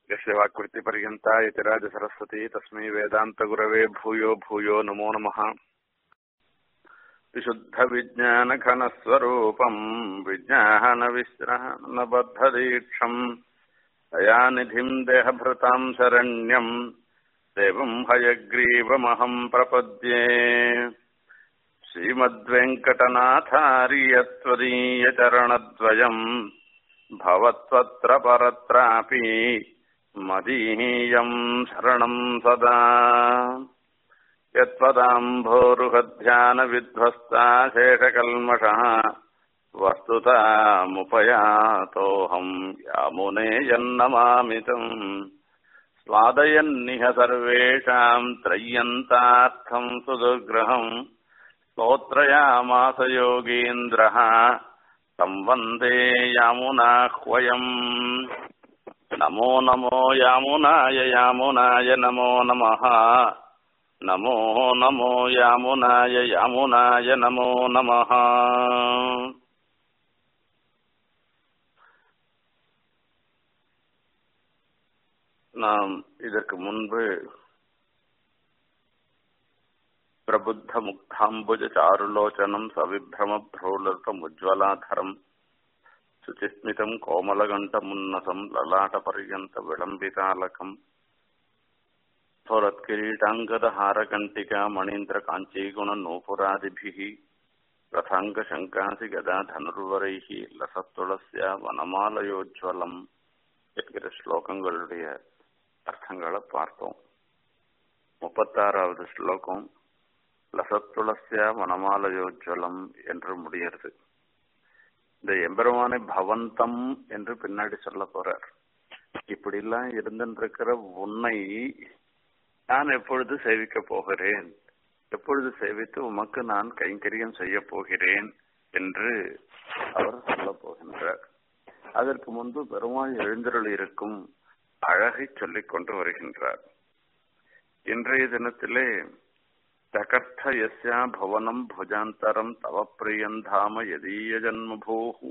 यस्य वाक्कृतिपर्यन्ता यतिराजसरस्वती तस्मै वेदान्तगुरवे भूयो भूयो नमो नमः विशुद्धविज्ञानघनस्वरूपम् विज्ञानविश्रहणबद्धदीक्षम् दयानिधिम् देहभृताम् शरण्यम् देवम् हयग्रीवमहम् प्रपद्ये श्रीमद्वेङ्कटनाथार्यत्वदीयचरणद्वयम् भवत्वत्र परत्रापि मदीयम् शरणम् सदा यत्पदाम्भोरुहध्यानविध्वस्ता शेषकल्मषः वस्तुतामुपयातोऽहम् यामुनेयन्नमामितम् स्वादयन्निह सर्वेषाम् त्रय्यन्तार्थम् सुदुर्ग्रहम् स्तोत्रयामास योगीन्द्रः तम् वन्दे यामुनाह्वयम् नमो नमो यामुनाय यामुनाय नमो नमः नमो नमो यामुनाय यामुनाय नमो नमः நாம் இதற்கு முன்பு பிரபுத்த முக்தாம்புஜ சாருலோச்சனம் சவிப்ரம புரோலர்த்தம் உஜ்வலாதரம் சுச்சிஸ்மிதம் கோமலகண்டமுன்னசம் லலாட்டபர்யந்த விளம்பிதாலகம் स्फोरत्किरीटाङ्गदहारकण्टिका मणीन्द्रकाञ्चीगुणनूपुरादिभिः रथाङ्गशङ्कासि गदा धनुर्वरैः लसத்துளஸ்ய வனமாலயோஜ்வலம் என்கிற ஸ்லோகங்களுடைய அர்த்தங்களை பார்த்தோம் முப்பத்தாறாவது ஸ்லோகம் லசத்துளஸ்ய வனமாலயோஜ்வலம் என்று முடிகிறது இந்த எம்பெருமானை பவந்தம் என்று பின்னாடி சொல்ல போறார் இப்படிலாம் இருந்திருக்கிற உன்னை நான் எப்பொழுது சேவிக்க போகிறேன் எப்பொழுது சேவித்து உமக்கு நான் கைங்கரியம் செய்ய போகிறேன் என்று அவர் சொல்ல போகின்றார் அதற்கு முன்பு பெருமாள் எழுந்தருள் இருக்கும் அழகை சொல்லிக் கொண்டு வருகின்றார் இன்றைய தினத்திலே தகர்த்த யஸ்யா பவனம் புஜாந்தரம் தவ பிரியந்தாம யதீய ஜன்மபூஹு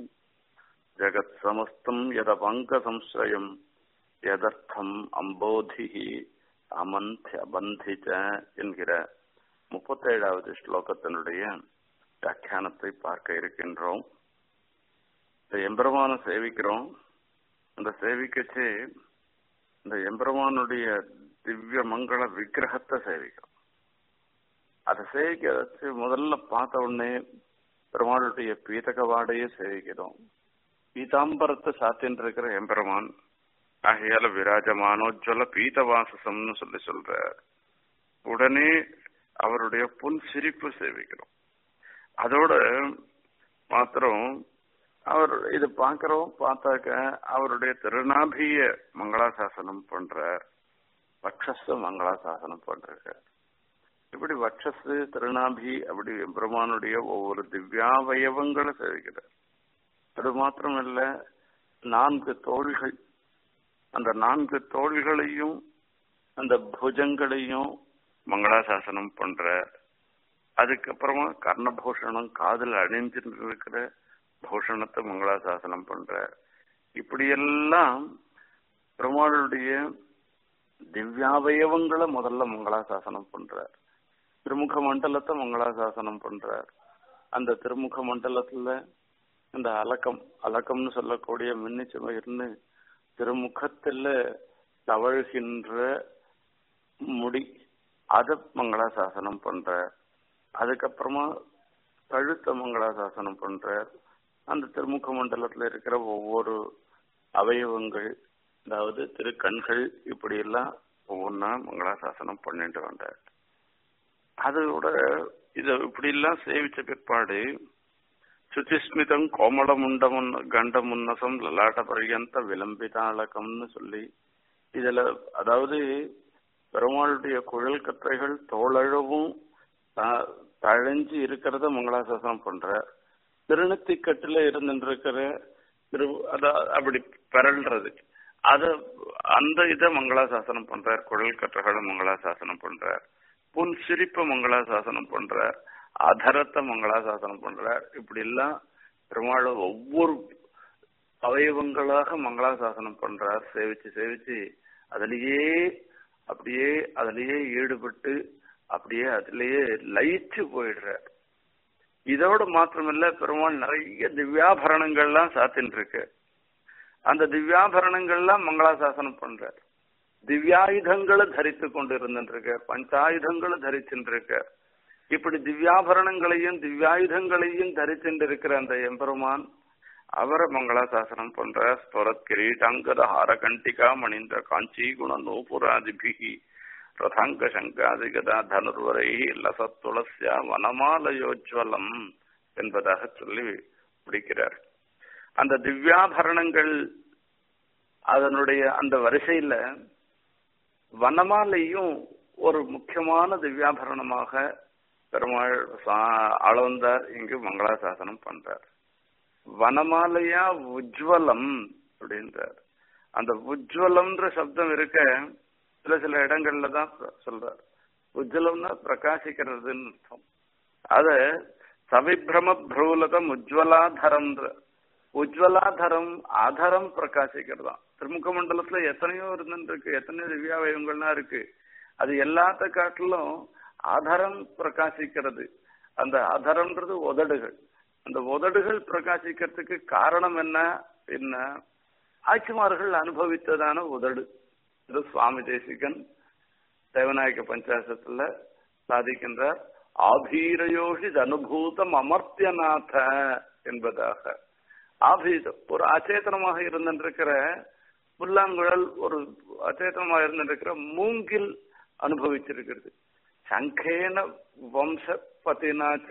ஜகத் சமஸ்தம் யதபங்க சம்சயம் எதர்த்தம் அம்போதிஹி அமந்தியபந்திச்ச என்கிற முப்பத்தேழாவது ஸ்லோகத்தினுடைய வியாக்கியானத்தை பார்க்க இருக்கின்றோம் இந்த எம்பெருமான சேவிக்கிறோம் அந்த சேவிக்கச்சே இந்த எம்பெருமானுடைய திவ்ய மங்கள விக்கிரகத்தை சேவிக்கிறோம் அதை சேவிக்க வச்சு முதல்ல பார்த்த உடனே பெருமாளுடைய பீதக வாடையே சேவிக்கிறோம் பீதாம்பரத்தை சாத்தின்னு இருக்கிற எம்பெருமான் ஆகையால விராஜமானோஜ்வல பீதவாசசம்னு சொல்லி சொல்ற உடனே அவருடைய புன் சிரிப்பு சேவிக்கிறோம் அதோட மாத்திரம் அவர் இது பார்க்கிறோம் பார்த்தாக்க அவருடைய திருநாபிய மங்களாசாசனம் பண்ற வக்ஷஸ் மங்களாசாசனம் பண்றாரு இப்படி வக்ஷஸ் திருநாபி அப்படி பெருமானுடைய ஒவ்வொரு திவ்யாவயவங்களை சேவிக்கிறார் அது மாத்திரமல்ல நான்கு தோள்கள் அந்த நான்கு தோள்களையும் அந்த புஜங்களையும் மங்களாசாசனம் பண்ற அதுக்கப்புறமா கர்ணபூஷணம் காதில் அணிஞ்சிட்டு இருக்கிற பூஷணத்தை மங்களாசாசனம் பண்ற இப்படியெல்லாம் பெருமாளுடைய திவ்யாவயவங்களை முதல்ல மங்களாசாசனம் பண்றார் திருமுக மண்டலத்தை மங்களாசாசனம் பண்றார் அந்த திருமுக மண்டலத்துல அந்த அலக்கம் அலக்கம்னு சொல்லக்கூடிய மின்னிச்சுமையர்னு திருமுகத்துல தவழ்கின்ற முடி அத மங்களாசாசனம் பண்ற அதுக்கப்புறமா கழுத்த மங்களாசாசனம் பண்ற அந்த திருமுக மண்டலத்துல இருக்கிற ஒவ்வொரு அவயவங்கள் அதாவது திருக்கண்கள் இப்படி எல்லாம் ஒவ்வொன்றா மங்களாசாசனம் பண்ணிட்டு வந்தார் அதோட இத இப்படி எல்லாம் சேவிச்ச பிற்பாடு சுச்சிஸ்மிதம் கோமளமுண்டம் கண்டமுன்னசம் லலாட்ட பரியந்த விளம்பிதாளகம்னு சொல்லி இதுல அதாவது பெருமாளுடைய குழல் கற்றைகள் தோளழவும் தழைஞ்சு இருக்கிறத மங்களாசாசனம் பண்ற திருநத்திக்கட்டுல இருந்துருக்கிற திரு அத அப்படி பிறல்றது அத அந்த இதை மங்களாசாசனம் பண்றார் குழல் கற்றைகளை மங்களாசாசனம் பண்றார் புன் சிரிப்பை மங்களாசாசனம் பண்றார் அதரத்தை மங்களாசாசனம் பண்றார் இப்படி எல்லாம் பெருமாள் ஒவ்வொரு அவயவங்களாக மங்களாசாசனம் பண்றார் சேவிச்சு சேவிச்சு அதுலயே அப்படியே அதுலயே ஈடுபட்டு அப்படியே அதுலயே லயிச்சு போயிடுறார் இதோட மாத்திரமில்ல பெருமாள் நிறைய திவ்யாபரணங்கள்லாம் சாத்தின்னு இருக்கு அந்த திவ்யாபரணங்கள்லாம் மங்களாசாசனம் பண்றார் திவ்யாயுதங்களை தரித்து கொண்டு இருந்துருக்க பஞ்சாயுதங்களை தரிச்சுருக்க இப்படி திவ்யாபரணங்களையும் திவ்யாயுதங்களையும் தரிச்சுட்டு அந்த எம்பெருமான் அவரை மங்களாசாசனம் பண்ற ஸ்வரத் கிரீடாங்கத ஹார கண்டிகா மணிந்த காஞ்சி குண நூபுராதிபிகி ரதாங்க சங்காதிகதா தனுர்வரை லசத் துளசியா வனமாலயோஜ்வலம் என்பதாக சொல்லி முடிக்கிறார் அந்த திவ்யாபரணங்கள் அதனுடைய அந்த வரிசையில வனமாலையும் ஒரு முக்கியமான திவ்யாபரணமாக பெருமாள் அளந்தார் இங்கு மங்களாசாசனம் பண்றார் வனமாலையா உஜ்வலம் அப்படின்றார் அந்த உஜ்வலம்ன்ற சப்தம் இருக்க சில சில இடங்கள்ல தான் சொல்றார் உஜ்வலம்னா பிரகாசிக்கிறதுன்னு அர்த்தம் அத சவிபிரம பிரூலகம் உஜ்வலாதரம் உஜ்வலாதரம் ஆதரம் பிரகாசிக்கிறதாம் திருமுக மண்டலத்துல எத்தனையோ இருந்துருக்கு எத்தனையோ திவ்யாவயங்கள்லாம் இருக்கு அது எல்லாத்த காட்டிலும் ஆதாரம் பிரகாசிக்கிறது அந்த ஆதாரம்ன்றது உதடுகள் அந்த உதடுகள் பிரகாசிக்கிறதுக்கு காரணம் என்ன என்ன ஆட்சிமார்கள் அனுபவித்ததான உதடு இது சுவாமி தேசிகன் தேவநாயக பஞ்சாசத்துல சாதிக்கின்றார் ஆபீரயோஷி அனுபூதம் அமர்த்தியநாத என்பதாக ஆபீதம் ஒரு அச்சேதனமாக இருந்திருக்கிற புல்லாங்குழல் ஒரு அச்சேதனமாக இருந்திருக்கிற மூங்கில் அனுபவிச்சிருக்கிறது சங்கேன வம்ச பதினாச்ச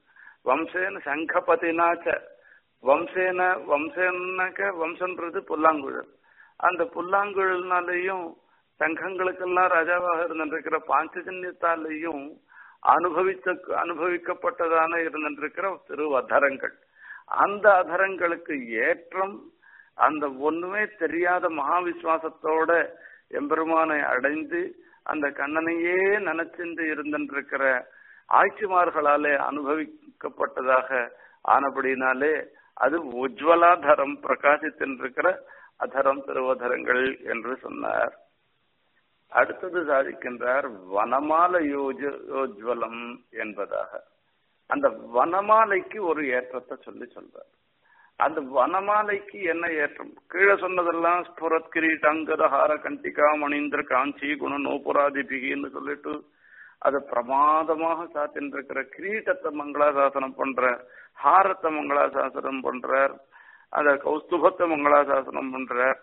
வம்சேன சங்கபதினாச்ச வம்சேன வம்சேனாக்க வம்சன்றது புல்லாங்குழல் அந்த புல்லாங்குழல்னாலையும் சங்கங்களுக்கெல்லாம் ராஜாவாக இருந்திருக்கிற பாஞ்சஜன்யத்தாலையும் அனுபவித்த அனுபவிக்கப்பட்டதான இருந்திருக்கிற திரு அதரங்கள் அந்த அதரங்களுக்கு ஏற்றம் அந்த ஒண்ணுமே தெரியாத மகாவிஸ்வாசத்தோட எம்பெருமானை அடைந்து அந்த கண்ணனையே நினைச்சிருந்து இருந்திருக்கிற ஆட்சிமார்களாலே அனுபவிக்கப்பட்டதாக ஆனபடினாலே அது உஜ்வலாதரம் பிரகாசித்திருக்கிற அதரம் திருவதரங்கள் என்று சொன்னார் அடுத்தது சாதிக்கின்றார் வனமால யோஜ யோஜ்வலம் என்பதாக அந்த வனமாலைக்கு ஒரு ஏற்றத்தை சொல்லி சொல்றார் அந்த வனமாலைக்கு என்ன ஏற்றம் கீழே சொன்னதெல்லாம் ஸ்புரத் கிரீட்டங்கத ஹார கண்டிகா மணிந்திர காஞ்சி குண நோபுராதிபிகின்னு சொல்லிட்டு அது பிரமாதமாக சாத்தின்னு இருக்கிற கிரீட்டத்தை மங்களாசாசனம் பண்ற ஹாரத்தை மங்களாசாசனம் பண்றார் அந்த கௌஸ்துபத்தை மங்களாசாசனம் பண்றார்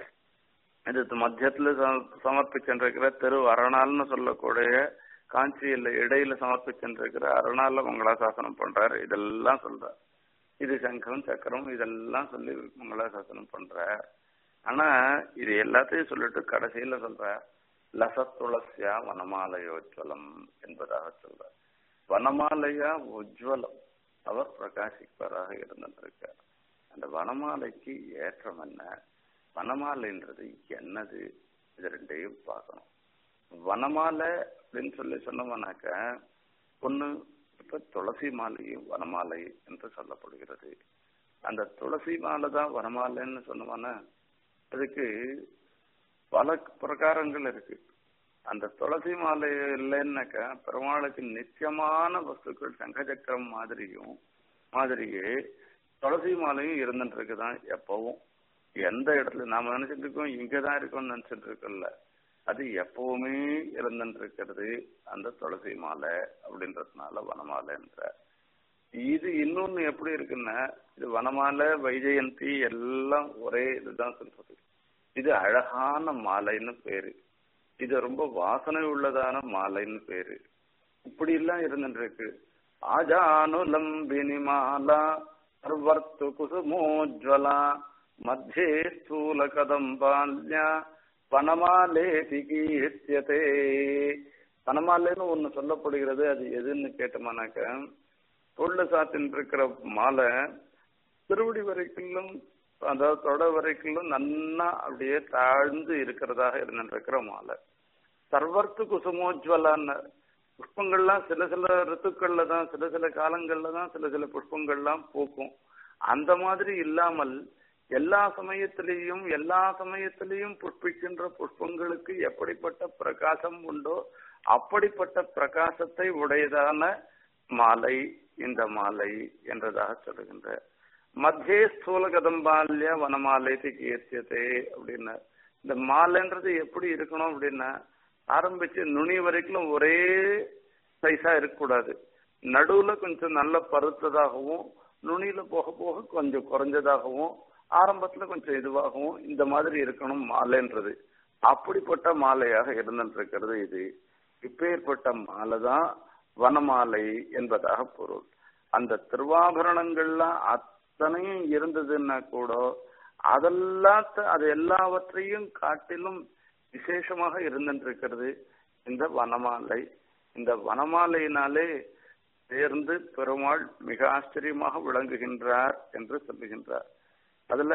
இது மத்தியத்துல சமர்ப்பிச்சிருக்கிற திரு அரணால்னு சொல்லக்கூடிய காஞ்சியில இடையில சமர்ப்பிச்சிருக்கிற அரணால மங்களாசாசனம் பண்றாரு இதெல்லாம் சொல்றார் இது சங்கம் சக்கரம் இதெல்லாம் சொல்லி மங்களாசாசனம் பண்ற ஆனா இது எல்லாத்தையும் சொல்லிட்டு கடைசியில சொல்ற லசத்துளசியா வனமாலயோஜ்வலம் என்பதாக சொல்ற வனமாலையா உஜ்வலம் அவர் பிரகாசிப்பவராக இருந்திருக்கார் அந்த வனமாலைக்கு ஏற்றம் என்ன வனமாலைன்றது என்னது இது ரெண்டையும் பார்க்கணும் வனமாலை அப்படின்னு சொல்லி சொன்னோம்னாக்க ஒண்ணு இப்ப துளசி மாலையும் வனமாலை என்று சொல்லப்படுகிறது அந்த துளசி மாலை தான் வனமாலைன்னு சொன்னோம்னா அதுக்கு பல பிரகாரங்கள் இருக்கு அந்த துளசி மாலை இல்லைன்னாக்கா பெருமாளுக்கு நித்தியமான வஸ்துக்கள் சங்கச்சக்கரம் மாதிரியும் மாதிரியே துளசி மாலையும் இருந்துட்டு இருக்குதான் எப்பவும் எந்த இடத்துல நாம நினைச்சிட்டு இருக்கோம் இங்கதான் இருக்கோம்னு நினைச்சிட்டு இருக்கோம்ல அது எப்பவுமே இருந்துட்டு இருக்கிறது அந்த துளசி மாலை அப்படின்றதுனால வனமாலைன்ற இது இன்னொன்னு எப்படி இருக்குன்னா இது வனமாலை வைஜெயந்தி எல்லாம் ஒரே இதுதான் சொல்றது இது அழகான மாலைன்னு பேரு இது ரொம்ப வாசனை உள்ளதான மாலைன்னு பேரு இப்படி எல்லாம் இருந்துட்டு இருக்கு ஆஜானுலம்பினி மாலா சர்வர்த்து குசுமோஜ்வலா மத்தியே ஸ்தூல கதம்பால்யா வனமாலேதி கீர்த்தியதே வனமாலைன்னு ஒண்ணு சொல்லப்படுகிறது அது எதுன்னு கேட்டோம்னாக்க தொள்ள சாத்தின் இருக்கிற மாலை திருவடி வரைக்கும் அதாவது தொட வரைக்கும் நன்னா அப்படியே தாழ்ந்து இருக்கிறதாக இருந்திருக்கிற மாலை சர்வர்த்து குசுமோஜ்வலான்னு புஷ்பங்கள்லாம் சில சில ரித்துக்கள்ல தான் சில சில காலங்கள்ல தான் சில சில புஷ்பங்கள்லாம் பூக்கும் அந்த மாதிரி இல்லாமல் எல்லா சமயத்திலேயும் எல்லா சமயத்திலேயும் புஷ்பிக்கின்ற புஷ்பங்களுக்கு எப்படிப்பட்ட பிரகாசம் உண்டோ அப்படிப்பட்ட பிரகாசத்தை உடையதான மாலை இந்த மாலை என்றதாக சொல்லுகின்ற மத்தியே ஸ்தூல கதம்பால்ய வனமாலை கீர்த்தியதே அப்படின்னா இந்த மாலைன்றது எப்படி இருக்கணும் அப்படின்னா ஆரம்பிச்சு நுனி வரைக்கும் ஒரே சைஸா இருக்கக்கூடாது நடுவுல கொஞ்சம் நல்ல பருத்ததாகவும் நுனியில போக போக கொஞ்சம் குறைஞ்சதாகவும் ஆரம்பத்துல கொஞ்சம் இதுவாகவும் இந்த மாதிரி இருக்கணும் மாலைன்றது அப்படிப்பட்ட மாலையாக இருந்திருக்கிறது இது இப்பேற்பட்ட மாலை தான் வனமாலை என்பதாக பொருள் அந்த திருவாபரணங்கள்லாம் அத்தனையும் இருந்ததுன்னா கூட அதெல்லாம் அது எல்லாவற்றையும் காட்டிலும் விசேஷமாக இருந்திருக்கிறது இந்த வனமாலை இந்த வனமாலையினாலே சேர்ந்து பெருமாள் மிக ஆச்சரியமாக விளங்குகின்றார் என்று சொல்லுகின்றார் அதுல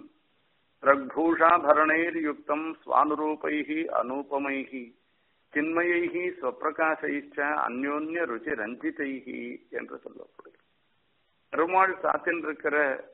ரக்பூஷாபரணைர் யுக்தம் சுவானுரூபைகி அனூபமைகி சின்மயைகி ஸ்வப்பிரகாசைச்ச அந்யோன்ய ருச்சி ரஞ்சிதைகி என்று சொல்லப்படுகிறது பெருமாள் சாத்தின் இருக்கிற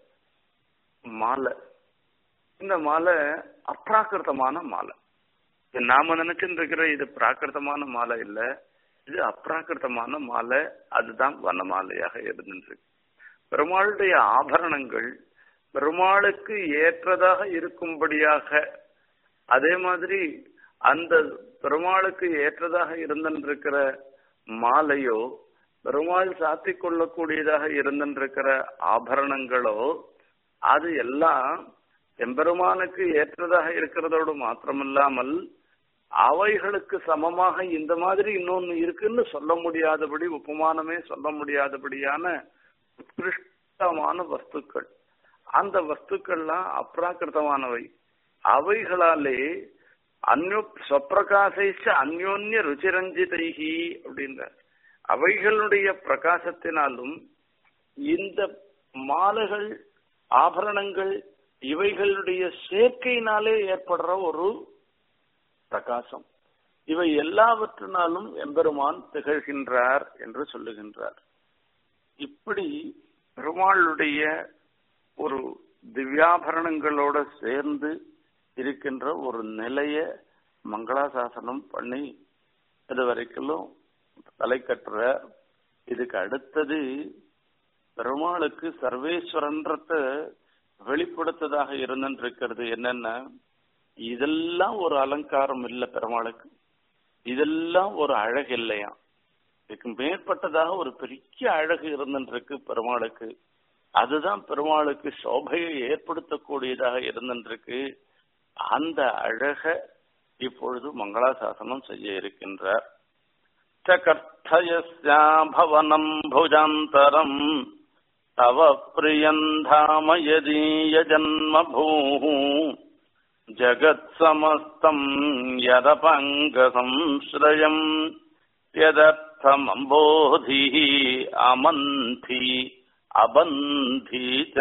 மாலை இந்த மாலை அப்ராக்கிருத்தமான மாலை நாம நினைச்சுட்டு இருக்கிற இது பிராகிருத்தமான மாலை இல்ல இது அப்ராக்கிருத்தமான மாலை அதுதான் வனமாலையாக இருந்துருக்கு பெருமாளுடைய ஆபரணங்கள் பெருமாளுக்கு ஏற்றதாக இருக்கும்படியாக அதே மாதிரி அந்த பெருமாளுக்கு ஏற்றதாக இருந்திருக்கிற மாலையோ பெருமாள் சாத்தி கொள்ளக்கூடியதாக இருந்திருக்கிற ஆபரணங்களோ அது எல்லாம் எம்பெருமானுக்கு ஏற்றதாக இருக்கிறதோடு மாத்திரமில்லாமல் அவைகளுக்கு சமமாக இந்த மாதிரி இன்னொன்னு இருக்குன்னு சொல்ல முடியாதபடி உபமானமே சொல்ல முடியாதபடியான உத்கிருஷ்டமான வஸ்துக்கள் அந்த வஸ்துக்கள்லாம் அப்ராக்கிருத்தமானவை அவைகளாலே அந்யோ ஸ்வப்பிரகாசிச்ச அந்யோன்ய ருச்சிரஞ்சிதைகி அப்படின்ற அவைகளுடைய பிரகாசத்தினாலும் இந்த மாலைகள் ஆபரணங்கள் இவைகளுடைய சேர்க்கையினாலே ஏற்படுற ஒரு பிரகாசம் இவை எல்லாவற்றினாலும் எம்பெருமான் திகழ்கின்றார் என்று சொல்லுகின்றார் இப்படி பெருமாளுடைய ஒரு திவ்யாபரணங்களோட சேர்ந்து இருக்கின்ற ஒரு நிலைய மங்களாசாசனம் பண்ணி இது வரைக்கும் தலை கட்டுற இதுக்கு அடுத்தது பெருமாளுக்கு சர்வேஸ்வரன்றத வெளிப்படுத்ததாக இருந்திருக்கிறது என்னன்னா இதெல்லாம் ஒரு அலங்காரம் இல்லை பெருமாளுக்கு இதெல்லாம் ஒரு அழகு இல்லையா இதுக்கு மேற்பட்டதாக ஒரு பெரிய அழகு இருந்துருக்கு பெருமாளுக்கு அதுதான் பெருமாளுக்கு சோபையை ஏற்படுத்தக்கூடியதாக இருந்திருக்கு அந்த அழக இப்பொழுது மங்களாசாசனம் செய்ய இருக்கின்றார் கர்த்தயஸ்யாபவனம் புஜாந்தரம் तव प्रियम् धाम यदीयजन्मभूः जगत्समस्तम् यदपङ्गसंश्रयम् यदर्थमम्बोधिः अमन्थि अबन्धि च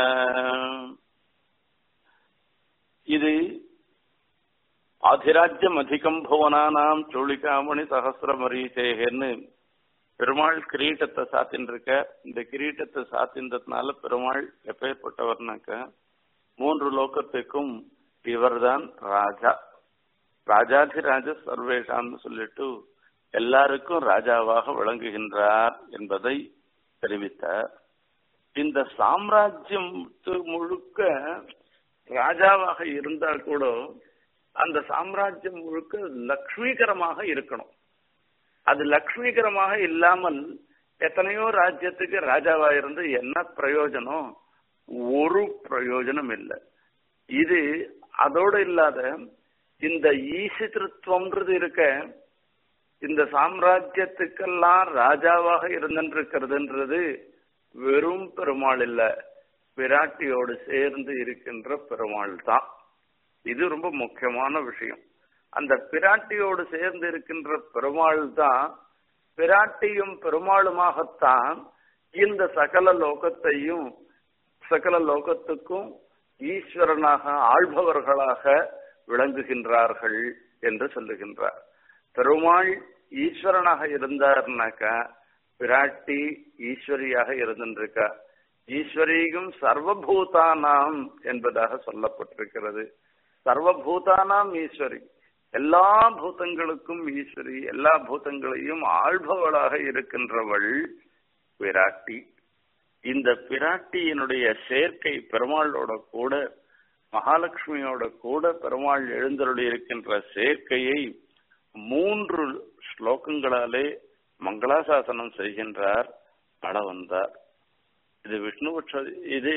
இது ஆதிராஜ்யம் அதிகம் புவனானாம் சோழிகாமணி சகசிரமரீச்சேகன்னு பெருமாள் கிரீட்டத்தை சாத்தின்னு இருக்க இந்த கிரீட்டத்தை சாத்தின்றதுனால பெருமாள் எப்பேற்பட்டவர்னாக்க மூன்று லோகத்துக்கும் இவர்தான் ராஜா ராஜாதிராஜ சர்வேஷான்னு சொல்லிட்டு எல்லாருக்கும் ராஜாவாக விளங்குகின்றார் என்பதை தெரிவித்தார் இந்த சாம்ராஜ்யம் முழுக்க ராஜாவாக இருந்தால் கூட அந்த சாம்ராஜ்யம் முழுக்க லக்ஷ்மீகரமாக இருக்கணும் அது லக்ஷ்மீகரமாக இல்லாமல் எத்தனையோ ராஜ்யத்துக்கு ராஜாவா இருந்து என்ன பிரயோஜனம் ஒரு பிரயோஜனம் இல்லை இது அதோடு இல்லாத இந்த ஈசித்திருவம்ன்றது இருக்க இந்த சாம்ராஜ்யத்துக்கெல்லாம் ராஜாவாக இருந்திருக்கிறதுன்றது வெறும் பெருமாள் இல்ல பிராட்டியோடு சேர்ந்து இருக்கின்ற பெருமாள் தான் இது ரொம்ப முக்கியமான விஷயம் அந்த பிராட்டியோடு சேர்ந்து இருக்கின்ற பெருமாள் தான் பிராட்டியும் பெருமாளுமாகத்தான் இந்த சகல லோகத்தையும் சகல லோகத்துக்கும் ஈஸ்வரனாக ஆள்பவர்களாக விளங்குகின்றார்கள் என்று சொல்லுகின்றார் பெருமாள் ஈஸ்வரனாக இருந்தார்னாக்கா பிராட்டி ஈஸ்வரியாக இருந்துருக்கா ஈஸ்வரீகம் சர்வபூதானாம் என்பதாக சொல்லப்பட்டிருக்கிறது சர்வபூதானாம் ஈஸ்வரி எல்லா பூதங்களுக்கும் ஈஸ்வரி எல்லா பூதங்களையும் ஆள்பவளாக இருக்கின்றவள் பிராட்டி இந்த பிராட்டியினுடைய சேர்க்கை பெருமாளோட கூட மகாலட்சுமியோட கூட பெருமாள் எழுந்தருளி இருக்கின்ற சேர்க்கையை மூன்று ஸ்லோகங்களாலே மங்களாசாசனம் செய்கின்றார் அட வந்தார் இது விஷ்ணுபட்ச இது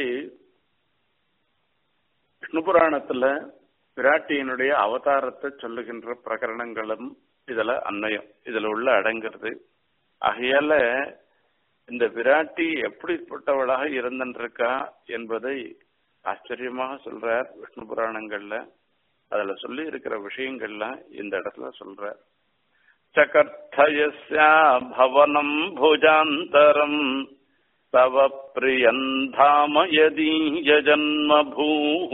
விஷ்ணு புராணத்துல பிராட்டியினுடைய அவதாரத்தை சொல்லுகின்ற பிரகரணங்களும் இதுல அன்வயம் இதுல உள்ள அடங்கிறது ஆகையால இந்த விராட்டி எப்படிப்பட்டவளாக இருந்திருக்கா என்பதை ஆச்சரியமாக சொல்றார் விஷ்ணு புராணங்கள்ல அதுல சொல்லி இருக்கிற விஷயங்கள்லாம் இந்த இடத்துல சொல்றார் சகர்த்தயஸ்யா பவனம் புஜாந்தரம் தவ பிரியந்தாம யதீய ஜன்மபூ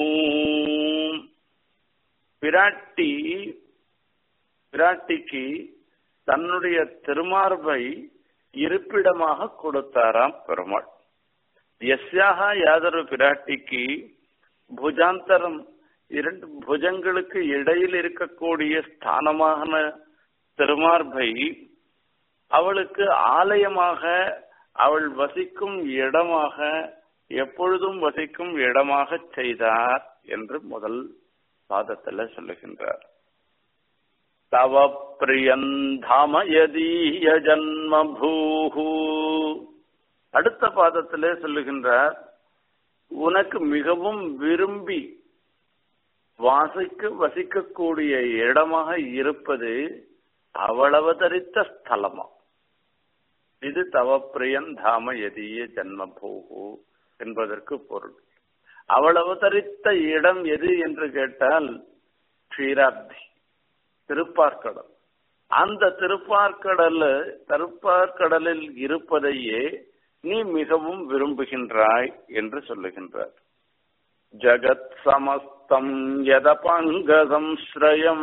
பிராட்டி பிராட்டிக்கு தன்னுடைய திருமார்பை இருப்பிடமாக கொடுத்தாராம் பெருமாள் எஸ்யாக யாதொரு பிராட்டிக்கு புஜாந்தரம் இரண்டு புஜங்களுக்கு இடையில் இருக்கக்கூடிய ஸ்தானமான திருமார்பை அவளுக்கு ஆலயமாக அவள் வசிக்கும் இடமாக எப்பொழுதும் வசிக்கும் இடமாக செய்தார் என்று முதல் பாதத்துல சொல்லுகின்றார் தவ பிரியந்தாம யதீய ஜன்மபூஹு அடுத்த பாதத்திலே சொல்லுகின்றார் உனக்கு மிகவும் விரும்பி வாசிக்க வசிக்கக்கூடிய இடமாக இருப்பது அவள் அவதரித்த ஸ்தலமா இது தவ பிரியன் தாம எதிய ஜன்மபூகு என்பதற்கு பொருள் அவள் அவதரித்த இடம் எது என்று கேட்டால் க்ஷீராப்தி திருப்பார்கடல் அந்த திருப்பார்கடல் திருப்பார்கடலில் இருப்பதையே நீ மிகவும் விரும்புகின்றாய் என்று சொல்லுகின்றார் ஜகத் சமஸ்தம் எத பங்கசம்ஸ்ரயம்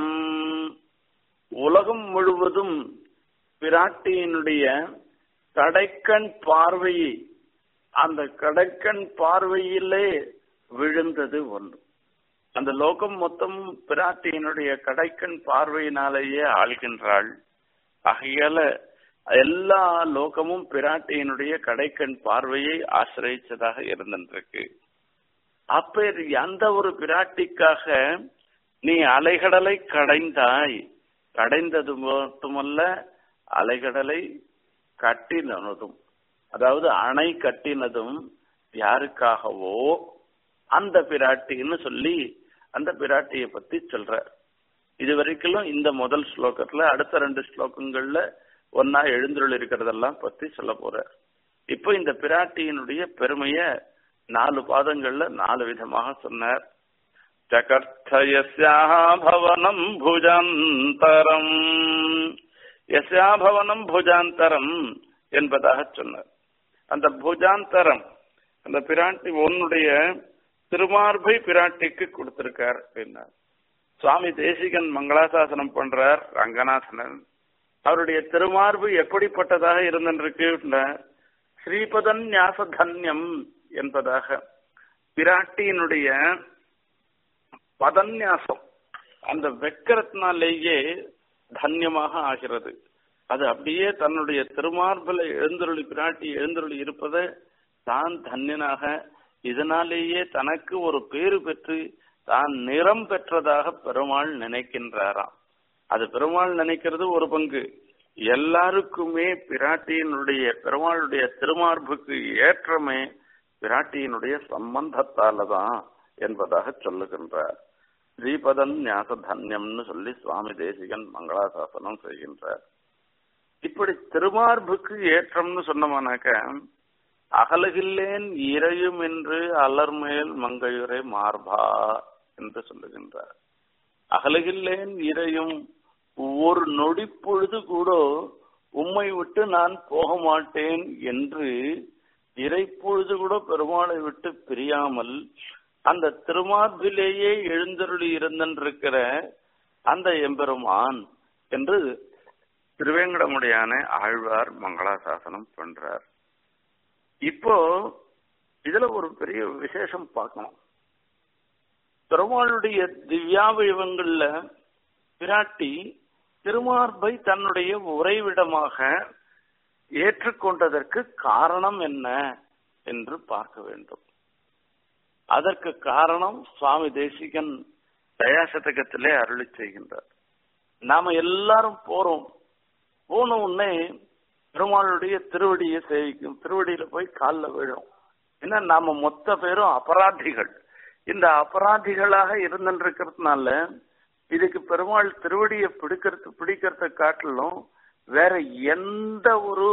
உலகம் முழுவதும் பிராட்டியினுடைய கடைக்கண் பார்வையை அந்த கடைக்கண் பார்வையிலே விழுந்தது ஒன்று அந்த லோகம் மொத்தம் பிராட்டியினுடைய கடைக்கண் பார்வையினாலேயே ஆள்கின்றாள் ஆகையால எல்லா லோகமும் பிராட்டியினுடைய கடைக்கண் பார்வையை ஆசிரியச்சதாக இருந்திருக்கு அப்ப அந்த ஒரு பிராட்டிக்காக நீ அலைகடலை கடைந்தாய் கடைந்தது மட்டுமல்ல அலைகடலை கட்டினதும் அதாவது அணை கட்டினதும் யாருக்காகவோ அந்த பிராட்டின்னு சொல்லி அந்த பிராட்டியை பத்தி சொல்றார் இது வரைக்கும் இந்த முதல் ஸ்லோகத்துல அடுத்த ரெண்டு ஸ்லோகங்கள்ல ஒன்னா எழுந்துருள் இருக்கிறதெல்லாம் பத்தி சொல்ல போறார் இப்போ இந்த பிராட்டியினுடைய பெருமைய நாலு பாதங்கள்ல நாலு விதமாக சொன்னார் சகர்த்தயஸ்யாபவனம் புஜாந்தரம் யஸ்யாபவனம் புஜாந்தரம் என்பதாக சொன்னார் அந்த புஜாந்தரம் அந்த பிராட்டி உன்னுடைய திருமார்பை பிராட்டிக்கு கொடுத்திருக்கார் அப்படின்னார் சுவாமி தேசிகன் மங்களாசாசனம் பண்றார் ரங்கநாதனன் அவருடைய திருமார்பு எப்படிப்பட்டதாக இருந்திருக்கு ஸ்ரீபதன் ஞாச தன்யம் என்பதாக பிராட்டியினுடைய பதன்யாசம் அந்த வெக்கரத்தினாலேயே தன்யமாக ஆகிறது அது அப்படியே தன்னுடைய திருமார்பில் எழுந்தருளி பிராட்டி எழுந்தருளி இருப்பதை தான் தன்யனாக இதனாலேயே தனக்கு ஒரு பேரு பெற்று தான் நிறம் பெற்றதாக பெருமாள் நினைக்கின்றாராம் அது பெருமாள் நினைக்கிறது ஒரு பங்கு எல்லாருக்குமே பிராட்டியினுடைய பெருமாளுடைய திருமார்புக்கு ஏற்றமே பிராட்டியினுடைய சம்பந்தத்தால தான் என்பதாக சொல்லுகின்றார் ஸ்ரீபதன் ஞாச தன்யம்னு சொல்லி சுவாமி தேசிகன் மங்களாசாசனம் செய்கின்றார் இப்படி திருமார்புக்கு ஏற்றம்னு சொன்னோம்னாக்க அகலகில்லேன் இறையும் என்று அலர்மேல் மங்கையுரை மார்பா என்று சொல்லுகின்றார் அகலகில்லேன் இறையும் ஒரு நொடி பொழுது கூட உம்மை விட்டு நான் போக மாட்டேன் என்று இறைப்பொழுது கூட பெருமாளை விட்டு பிரியாமல் அந்த திருமார்பிலேயே எழுந்தருளி இருந்திருக்கிற அந்த எம்பெருமான் என்று திருவேங்கடமுடையான ஆழ்வார் மங்களாசாசனம் பண்றார் இப்போ இதுல ஒரு பெரிய விசேஷம் பார்க்கணும் பெருமாளுடைய திவ்யாவயவங்கள்ல பிராட்டி திருமார்பை தன்னுடைய உறைவிடமாக ஏற்றுக்கொண்டதற்கு காரணம் என்ன என்று பார்க்க வேண்டும் அதற்கு காரணம் சுவாமி தேசிகன் தயாசதகத்திலே அருளி செய்கின்றார் நாம எல்லாரும் போறோம் போன உடனே பெருமாளுடைய திருவடியை சேவிக்கும் திருவடியில போய் காலில் விழும் ஏன்னா நாம மொத்த பேரும் அபராதிகள் இந்த அபராதிகளாக இருந்துருக்கிறதுனால இதுக்கு பெருமாள் திருவடியை பிடிக்கிறது பிடிக்கிறத காட்டிலும் வேற எந்த ஒரு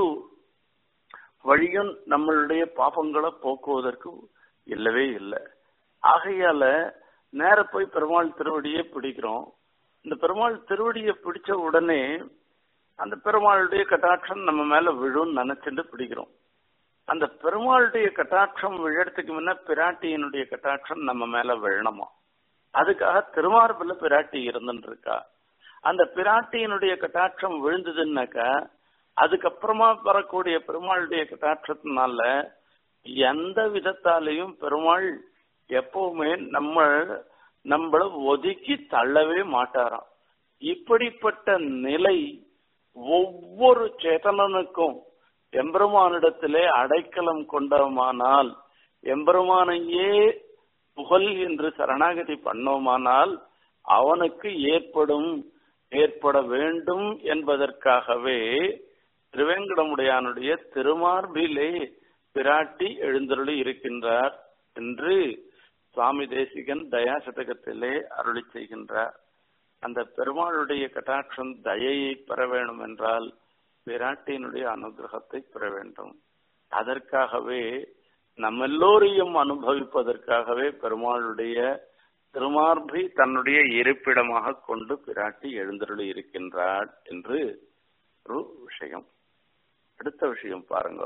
வழியும் நம்மளுடைய பாபங்களை போக்குவதற்கு இல்லவே இல்லை ஆகையால நேர போய் பெருமாள் திருவடியை பிடிக்கிறோம் இந்த பெருமாள் திருவடியை பிடிச்ச உடனே அந்த பெருமாளுடைய கட்டாட்சம் நம்ம மேல விழும் நினைச்சுட்டு பிடிக்கிறோம் அந்த பெருமாளுடைய கட்டாட்சம் விழறதுக்கு முன்ன பிராட்டியினுடைய கட்டாட்சம் நம்ம மேல விழணுமா அதுக்காக திருமார்புல பிராட்டி இருந்துட்டு இருக்கா அந்த பிராட்டியினுடைய கட்டாட்சம் விழுந்ததுன்னாக்கா அதுக்கப்புறமா வரக்கூடிய பெருமாளுடைய கட்டாட்சத்தினால எந்த விதத்தாலையும் பெருமாள் எப்பவுமே நம்ம நம்மள ஒதுக்கி தள்ளவே மாட்டாராம் இப்படிப்பட்ட நிலை ஒவ்வொரு சேதனனுக்கும் எம்பெருமானிடத்திலே அடைக்கலம் கொண்டோமானால் எம்பெருமானையே புகழ் என்று சரணாகதி பண்ணோமானால் அவனுக்கு ஏற்படும் ஏற்பட வேண்டும் என்பதற்காகவே திருவேங்கடமுடையானுடைய திருமார்பிலே பிராட்டி எழுந்தருளி இருக்கின்றார் என்று சுவாமி தேசிகன் தயாசதகத்திலே அருளி செய்கின்றார் அந்த பெருமாளுடைய கட்டாட்சம் தயையை பெற வேண்டும் என்றால் பிராட்டியினுடைய அனுகிரகத்தை பெற வேண்டும் அதற்காகவே நம்ம எல்லோரையும் அனுபவிப்பதற்காகவே பெருமாளுடைய திருமார்பை தன்னுடைய இருப்பிடமாக கொண்டு பிராட்டி எழுந்தருளி இருக்கின்றாள் என்று ஒரு விஷயம் அடுத்த விஷயம் பாருங்க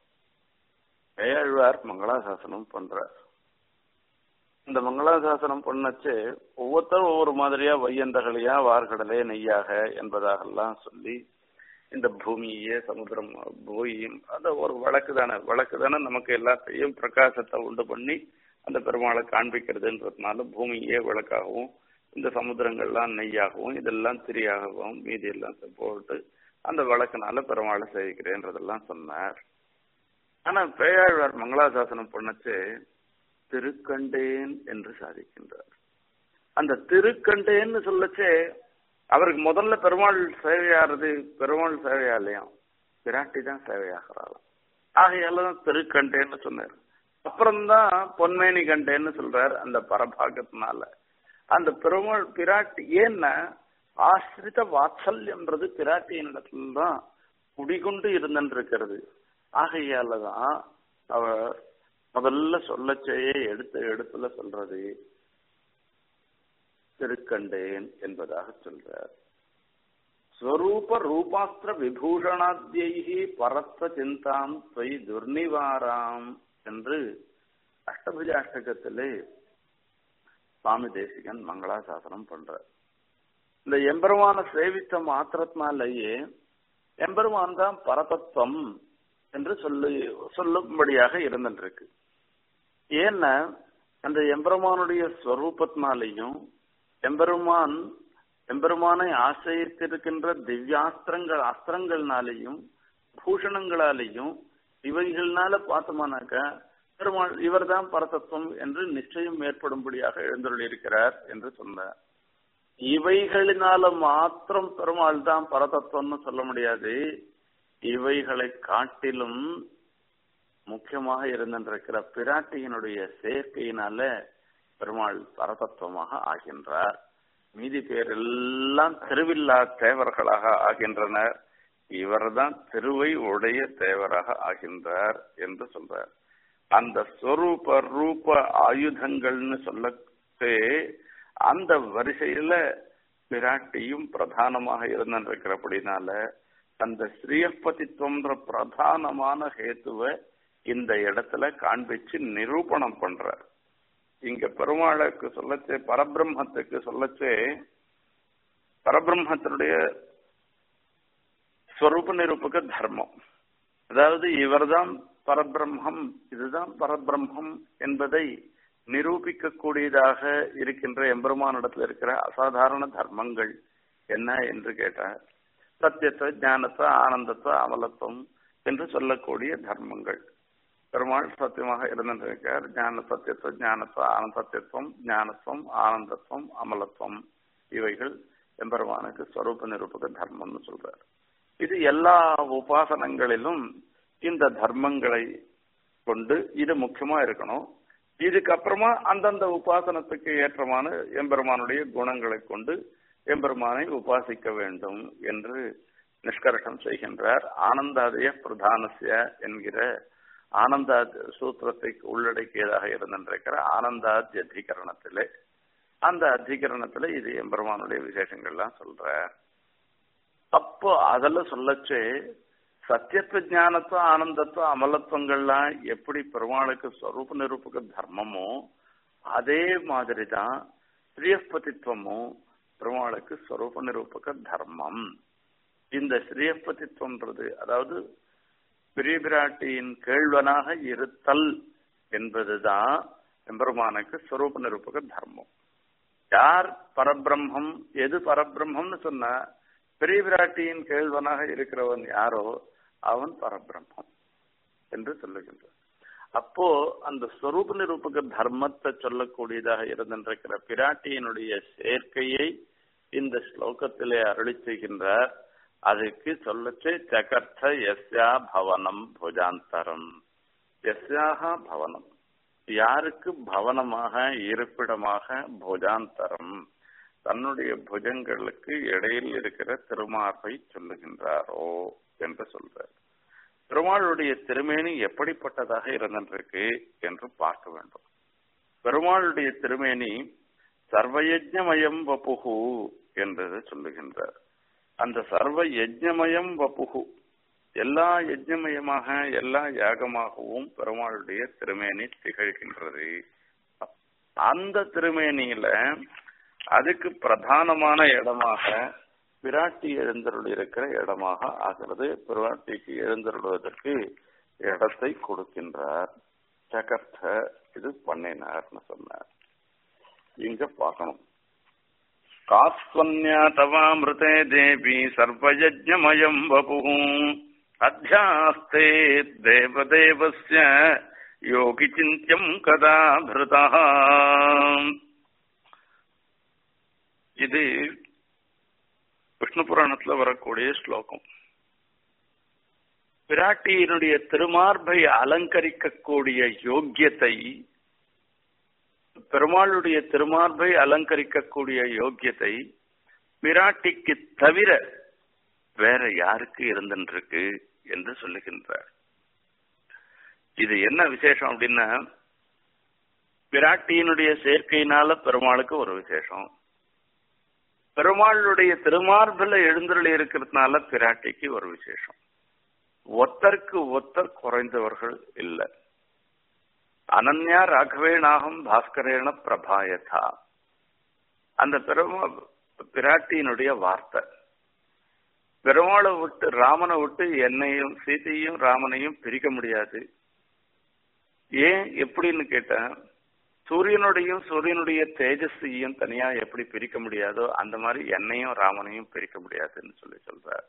ஏழ்வார் மங்களாசாசனம் பண்றார் இந்த மங்களாசாசனம் பண்ணச்சு ஒவ்வொருத்தரும் ஒவ்வொரு மாதிரியா வையந்தகலையா வார்கடலே நெய்யாக என்பதாகலாம் சொல்லி இந்த பூமியே சமுத்திரம் பூமியும் அந்த ஒரு வழக்கு தானே வழக்கு தானே நமக்கு எல்லாத்தையும் பிரகாசத்தை உண்டு பண்ணி அந்த பெருமாளை காண்பிக்கிறதுன்றதுனால பூமியே விளக்காகவும் இந்த சமுத்திரங்கள்லாம் நெய்யாகவும் இதெல்லாம் திரியாகவும் மீதி எல்லாம் போட்டு அந்த வழக்கினால பெருமாளை சேவிக்கிறேன்றதெல்லாம் சொன்னார் ஆனா பேயாழ்வார் மங்களாசாசனம் பண்ணச்சு திருக்கண்டேன் என்று சாதிக்கின்றார் அந்த திருக்கண்டேன்னு சொல்லச்சே அவருக்கு முதல்ல பெருமாள் சேவையாகிறது பெருமாள் சேவையா இல்லையா பிராட்டி தான் சேவையாகிறாளாம் ஆகையால தான் திருக்கண்டேன்னு சொன்னார் அப்புறம்தான் பொன்மேனி கண்டேன்னு சொல்றார் அந்த பரபாகத்தினால அந்த பெருமாள் பிராட்டி ஏன்னா ஆசிரித வாத்சல்யம்ன்றது பிராட்டியினிடத்துல தான் குடிகொண்டு இருந்திருக்கிறது ஆகையால தான் அவர் முதல்ல சொல்லச்சேயே எடுத்த எடுத்துல சொல்றது திருக்கண்டேன் என்பதாக சொல்றார் ஸ்வரூப ரூபாஸ்திர விபூஷணாத்யி பரத்வ சிந்தாம் துவை துர்நிவாராம் என்று அஷ்டபுஜாஷ்டகத்திலே சுவாமி தேசிகன் மங்களாசாசனம் பண்றார் இந்த எம்பெருமான சேவித்த மாத்திரத்தினாலேயே எம்பெருமான் தான் பரதத்துவம் என்று சொல்லி சொல்லும்படியாக இருந்துருக்கு ஏன்னா அந்த எம்பெருமானுடைய ஸ்வரூபத்தினாலேயும் எம்பெருமான் எம்பெருமானை ஆசிரியத்திருக்கின்ற திவ்யாஸ்திரங்கள் அஸ்திரங்கள்னாலேயும் பூஷணங்களாலேயும் இவைகள்னால பார்த்தோமானாக்கா பெருமாள் இவர் தான் பரதத்துவம் என்று நிச்சயம் ஏற்படும்படியாக எழுந்துள்ளிருக்கிறார் என்று சொன்னார் இவைகளினால மாத்திரம் பெருமாள் தான் பரதத்துவம்னு சொல்ல முடியாது இவைகளை காட்டிலும் முக்கியமாக இருந்திருக்கிற பிராட்டியினுடைய சேர்க்கையினால பெருமாள் பரதத்துவமாக ஆகின்றார் மீதி பேர் எல்லாம் திருவில்லா தேவர்களாக ஆகின்றனர் இவர்தான் திருவை உடைய தேவராக ஆகின்றார் என்று சொல்றார் அந்த ஸ்வரூப ரூப ஆயுதங்கள்னு சொல்லத்தே அந்த வரிசையில பிராட்டியும் பிரதானமாக இருந்திருக்கிறபடினால அந்த ஸ்ரீயப்பதித்துவம்ன்ற பிரதானமான ஹேத்துவை இந்த இடத்துல காண்பிச்சு நிரூபணம் பண்றார் இங்க பெருமாளுக்கு சொல்லச்சே பரபிரம்மத்துக்கு சொல்லச்சே பரபிரம்மத்தினுடைய ஸ்வரூப நிரூபக தர்மம் அதாவது இவர்தான் பரபிரம்மம் இதுதான் பரபிரம்மம் என்பதை நிரூபிக்கக்கூடியதாக இருக்கின்ற எம்பெருமானிடத்தில் இருக்கிற அசாதாரண தர்மங்கள் என்ன என்று கேட்டார் சத்தியத்துவ ஞானத்துவ ஆனந்தத்துவ அமலத்துவம் என்று சொல்லக்கூடிய தர்மங்கள் பெருமாள் சத்தியமாக இருந்திருக்கார் ஞான சத்தியத்துவம் ஞானத்துவம் ஆனந்த சத்தியத்துவம் ஞானத்துவம் ஆனந்தத்துவம் அமலத்துவம் இவைகள் எம்பெருமானுக்கு ஸ்வரூப நிரூபக தர்மம்னு சொல்றார் இது எல்லா உபாசனங்களிலும் இந்த தர்மங்களை கொண்டு இது முக்கியமா இருக்கணும் இதுக்கப்புறமா அந்தந்த உபாசனத்துக்கு ஏற்றமான எம்பெருமானுடைய குணங்களை கொண்டு எம்பெருமானை உபாசிக்க வேண்டும் என்று நிஷ்கர்ஷம் செய்கின்றார் ஆனந்தாதய பிரதானசிய என்கிற ஆனந்தா சூத்திரத்தை உள்ளடக்கியதாக இருந்திருக்கிற ஆனந்தாத்ய அதிகரணத்திலே அந்த அதிகரணத்துல இது எம்பெருமானுடைய விசேஷங்கள்லாம் சொல்ற அப்போ அதெல்லாம் சொல்லச்சு சத்தியத்துவ ஞானத்துவம் ஆனந்தத்துவம் அமலத்துவங்கள்லாம் எப்படி பெருமாளுக்கு ஸ்வரூப நிரூபக தர்மமோ அதே மாதிரி தான் ஸ்ரீயப்பதித்துவமும் பெருமாளுக்கு ஸ்வரூப நிரூபக தர்மம் இந்த ஸ்ரீயப்பதித்துவம்ன்றது அதாவது பெரிய பிராட்டியின் கேள்வனாக இருத்தல் என்பதுதான் எம்பெருமானுக்கு ஸ்வரூப நிரூபக தர்மம் யார் பரபிரம்மம் எது பரபிரம்மம்னு சொன்னா பெரிய பிராட்டியின் கேள்வனாக இருக்கிறவன் யாரோ அவன் பரபிரம்மம் என்று சொல்லுகின்றார் அப்போ அந்த ஸ்வரூப நிரூபக தர்மத்தை சொல்லக்கூடியதாக இருந்திருக்கிற பிராட்டியினுடைய சேர்க்கையை இந்த ஸ்லோகத்திலே அருளி செய்கின்றார் அதுக்கு சொல்லச்சு சகர்த்த எஸ்யா பவனம் புஜாந்தரம் எஸ்யாக பவனம் யாருக்கு பவனமாக இருப்பிடமாக புஜாந்தரம் தன்னுடைய புஜங்களுக்கு இடையில் இருக்கிற திருமார்பை சொல்லுகின்றாரோ என்று சொல்றார் பெருமாளுடைய திருமேனி எப்படிப்பட்டதாக இருந்திருக்கு என்று பார்க்க வேண்டும் பெருமாளுடைய திருமேனி சர்வயஜமயம் வப்புகு என்றது சொல்லுகின்றார் அந்த சர்வ யஜ்ஞமயம் வப்புகு எல்லா யஜ்ஞமயமாக எல்லா யாகமாகவும் பெருமாளுடைய திருமேனி திகழ்கின்றது அந்த திருமேனியில அதுக்கு பிரதானமான இடமாக பிராட்டி எழுந்தருள் இருக்கிற இடமாக ஆகிறது பிராட்டிக்கு எழுந்தருள்வதற்கு இடத்தை கொடுக்கின்றார் சகர்த்த இது பண்ணினார்னு சொன்னார் இங்க பார்க்கணும் காஸ்வன்யா தவாமிருதே தேவி சர்வயஜமயம் வபு அத்தியாஸ்தே தேவதேவஸ்ய யோகி சிந்தியம் கதா பிருதா இது விஷ்ணு புராணத்துல வரக்கூடிய ஸ்லோகம் பிராட்டியினுடைய திருமார்பை அலங்கரிக்கக்கூடிய யோக்கியத்தை பெருமாளுடைய திருமார்பை அலங்கரிக்கக்கூடிய யோக்கியத்தை பிராட்டிக்கு தவிர வேற யாருக்கு இருந்திருக்கு என்று சொல்லுகின்றார் இது என்ன விசேஷம் அப்படின்னா பிராட்டியினுடைய சேர்க்கையினால பெருமாளுக்கு ஒரு விசேஷம் பெருமாளுடைய திருமார்பில் எழுந்தருளி இருக்கிறதுனால பிராட்டிக்கு ஒரு விசேஷம் ஒத்தருக்கு ஒத்தர் குறைந்தவர்கள் இல்லை அனன்யா ராகவேணாகம் பாஸ்கரேன பிரபாயதா அந்த பெருமா பிராட்டியினுடைய வார்த்தை பெருமாளை விட்டு ராமனை விட்டு என்னையும் சீதையும் ராமனையும் பிரிக்க முடியாது ஏன் எப்படின்னு கேட்டேன் சூரியனுடையும் சூரியனுடைய தேஜஸையும் தனியா எப்படி பிரிக்க முடியாதோ அந்த மாதிரி என்னையும் ராமனையும் பிரிக்க முடியாதுன்னு சொல்லி சொல்றார்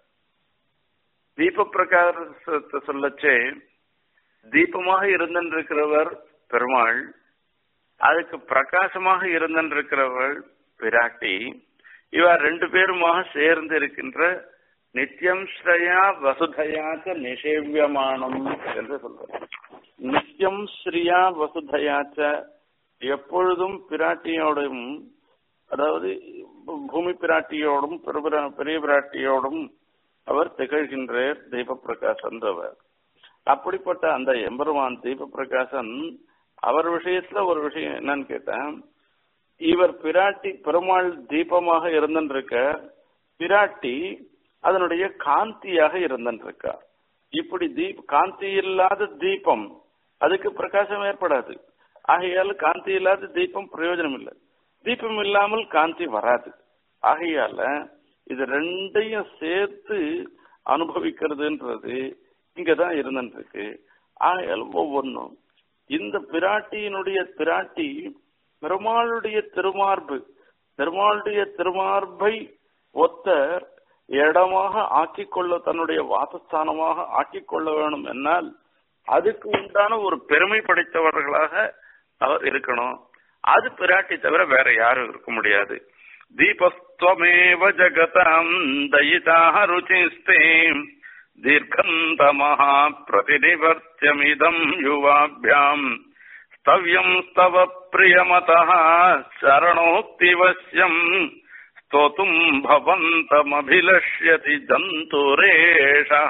தீப பிரகாசத்தை சொல்லச்சே தீபமாக இருந்திருக்கிறவர் பெருமாள் அதுக்கு பிரகாசமாக இருந்திருக்கிறவள் பிராட்டி இவர் ரெண்டு பேருமாக சேர்ந்து இருக்கின்ற நித்தியம் ஸ்ரயா வசுதையாச்ச நிஷேவியமானம் என்று சொல்றார் நித்தியம் ஸ்ரீயா வசுதையாச்ச எப்பொழுதும் பிராட்டியோடும் அதாவது பூமி பிராட்டியோடும் பெரிய பிராட்டியோடும் அவர் திகழ்கின்றார் தீப பிரகாசன்றவர் அப்படிப்பட்ட அந்த எம்பெருமான் தீப பிரகாசன் அவர் விஷயத்துல ஒரு விஷயம் என்னன்னு கேட்டேன் இவர் பிராட்டி பெருமாள் தீபமாக இருந்திருக்க பிராட்டி அதனுடைய காந்தியாக இருந்திருக்கா இப்படி தீப் காந்தி இல்லாத தீபம் அதுக்கு பிரகாசம் ஏற்படாது ஆகையால் காந்தி இல்லாத தீபம் பிரயோஜனம் இல்லை தீபம் இல்லாமல் காந்தி வராது ஆகையால இது ரெண்டையும் சேர்த்து அனுபவிக்கிறதுன்றது இங்கதான் இருந்துருக்கு ஆகையால் ஒவ்வொன்றும் இந்த பிராட்டியினுடைய பிராட்டி பெருமாளுடைய திருமார்பு பெருமாளுடைய திருமார்பை ஒத்த இடமாக ஆக்கிக்கொள்ள தன்னுடைய வாசஸ்தானமாக ஆக்கிக்கொள்ள வேணும் என்னால் அதுக்கு உண்டான ஒரு பெருமை படைத்தவர்களாக அவர் இருக்கணும் அது பிராட்டி தவிர வேற யாரும் இருக்க முடியாது தீபஸ்துவமேவ ஜகதாம் தயிதா ருச்சிஸ்தே தீர்க்கந்தமஹ பிரதிநிவர்த்தியமிதம் யுவாபியாம் स्तव्यम् स्तव प्रियमतः शरणोक्तिवश्यम् स्तोतुम् भवन्तमभिलष्यति जन्तुरेषः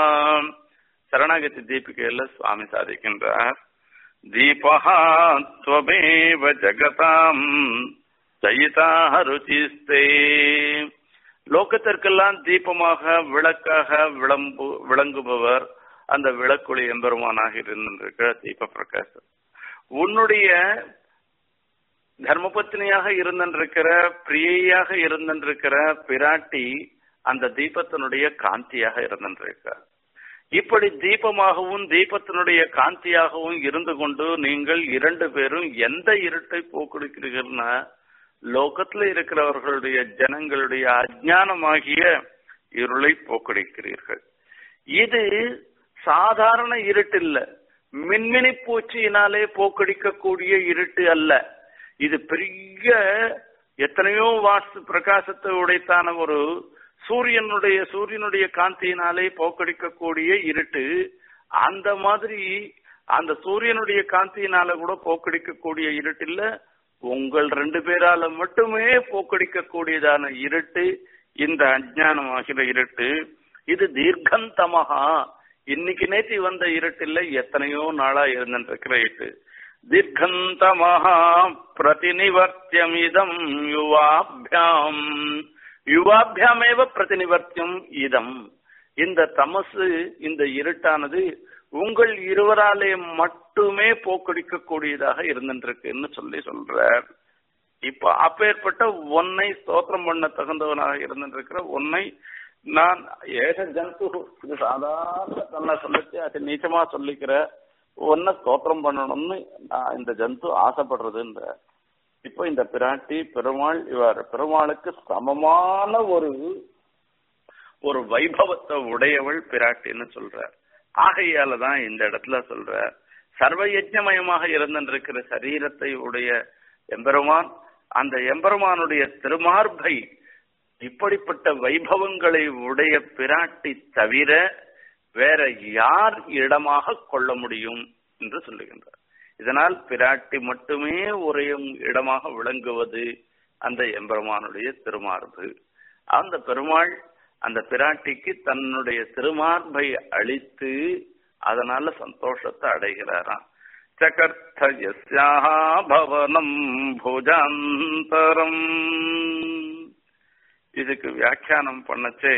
சரணாகதி தீபிகையில சுவாமி சாதிக்கின்றார் தீபா துவமேவ ஜகதாம் ஜயிதா ருச்சிஸ்தே லோகத்திற்கெல்லாம் தீபமாக விளக்காக விளம்பு விளங்குபவர் அந்த விளக்குழி எம்பெருமானாக இருந்திருக்கிற தீப பிரகாசம் உன்னுடைய தர்மபத்னியாக இருந்திருக்கிற பிரியையாக இருந்திருக்கிற பிராட்டி அந்த தீபத்தினுடைய காந்தியாக இருந்திருக்கிறார் இப்படி தீபமாகவும் தீபத்தினுடைய காந்தியாகவும் இருந்து கொண்டு நீங்கள் இரண்டு பேரும் எந்த இருட்டை போக்கெடுக்கிறீர்கள்னா லோகத்துல இருக்கிறவர்களுடைய ஜனங்களுடைய அஜானமாகிய இருளை போக்கடிக்கிறீர்கள் இது சாதாரண இருட்டு இல்ல மின்மினி பூச்சியினாலே போக்கடிக்கக்கூடிய இருட்டு அல்ல இது பெரிய எத்தனையோ வாட்ஸ் பிரகாசத்தை உடைத்தான ஒரு சூரியனுடைய சூரியனுடைய காந்தியினாலே போக்கடிக்கக்கூடிய இருட்டு அந்த மாதிரி அந்த சூரியனுடைய காந்தியினால கூட போக்கடிக்கக்கூடிய இருட்டு இல்ல உங்கள் ரெண்டு பேரால மட்டுமே போக்கடிக்கக்கூடியதான இருட்டு இந்த அஜானமாகிற இருட்டு இது தீர்க்கந்தமகா இன்னைக்கு நேத்தி வந்த இருட்டில் எத்தனையோ நாளா இருந்திருக்கிற இருட்டு தீர்க்கந்தமகா பிரதிநிவர்த்தியமிதம் யுவாபியாம் யுவாபியாமேவ பிரதிநிவர்த்தியம் இதம் இந்த தமசு இந்த இருட்டானது உங்கள் இருவராலே மட்டுமே போக்கடிக்கக்கூடியதாக இருந்திருக்குன்னு சொல்லி சொல்றார் இப்ப அப்பேற்பட்ட ஒன்னை ஸ்தோத்திரம் பண்ண தகுந்தவனாக இருந்திருக்கிற ஒன்னை நான் ஏக ஜந்து இது சாதாரண தன்னை சொல்லிச்சு அது நீச்சமா சொல்லிக்கிற ஒன்ன ஸ்தோத்திரம் பண்ணணும்னு நான் இந்த ஜந்து ஆசைப்படுறதுன்ற இப்போ இந்த பிராட்டி பெருமாள் இவர் பெருமாளுக்கு சமமான ஒரு ஒரு வைபவத்தை உடையவள் பிராட்டின்னு சொல்றார் ஆகையால தான் இந்த இடத்துல சொல்ற சர்வ யஜ்ஞமயமாக இருந்திருக்கிற சரீரத்தை உடைய எம்பெருமான் அந்த எம்பெருமானுடைய திருமார்பை இப்படிப்பட்ட வைபவங்களை உடைய பிராட்டி தவிர வேற யார் இடமாக கொள்ள முடியும் என்று சொல்லுகின்றார் இதனால் பிராட்டி மட்டுமே உரையும் இடமாக விளங்குவது அந்த எம்பெருமானுடைய திருமார்பு அந்த பெருமாள் அந்த பிராட்டிக்கு தன்னுடைய திருமார்பை அளித்து அதனால சந்தோஷத்தை அடைகிறாராம் சகர்த்தயஸ்யாஹா பவனம் புஜாந்தரம் இதுக்கு வியாக்கியானம் பண்ணச்சே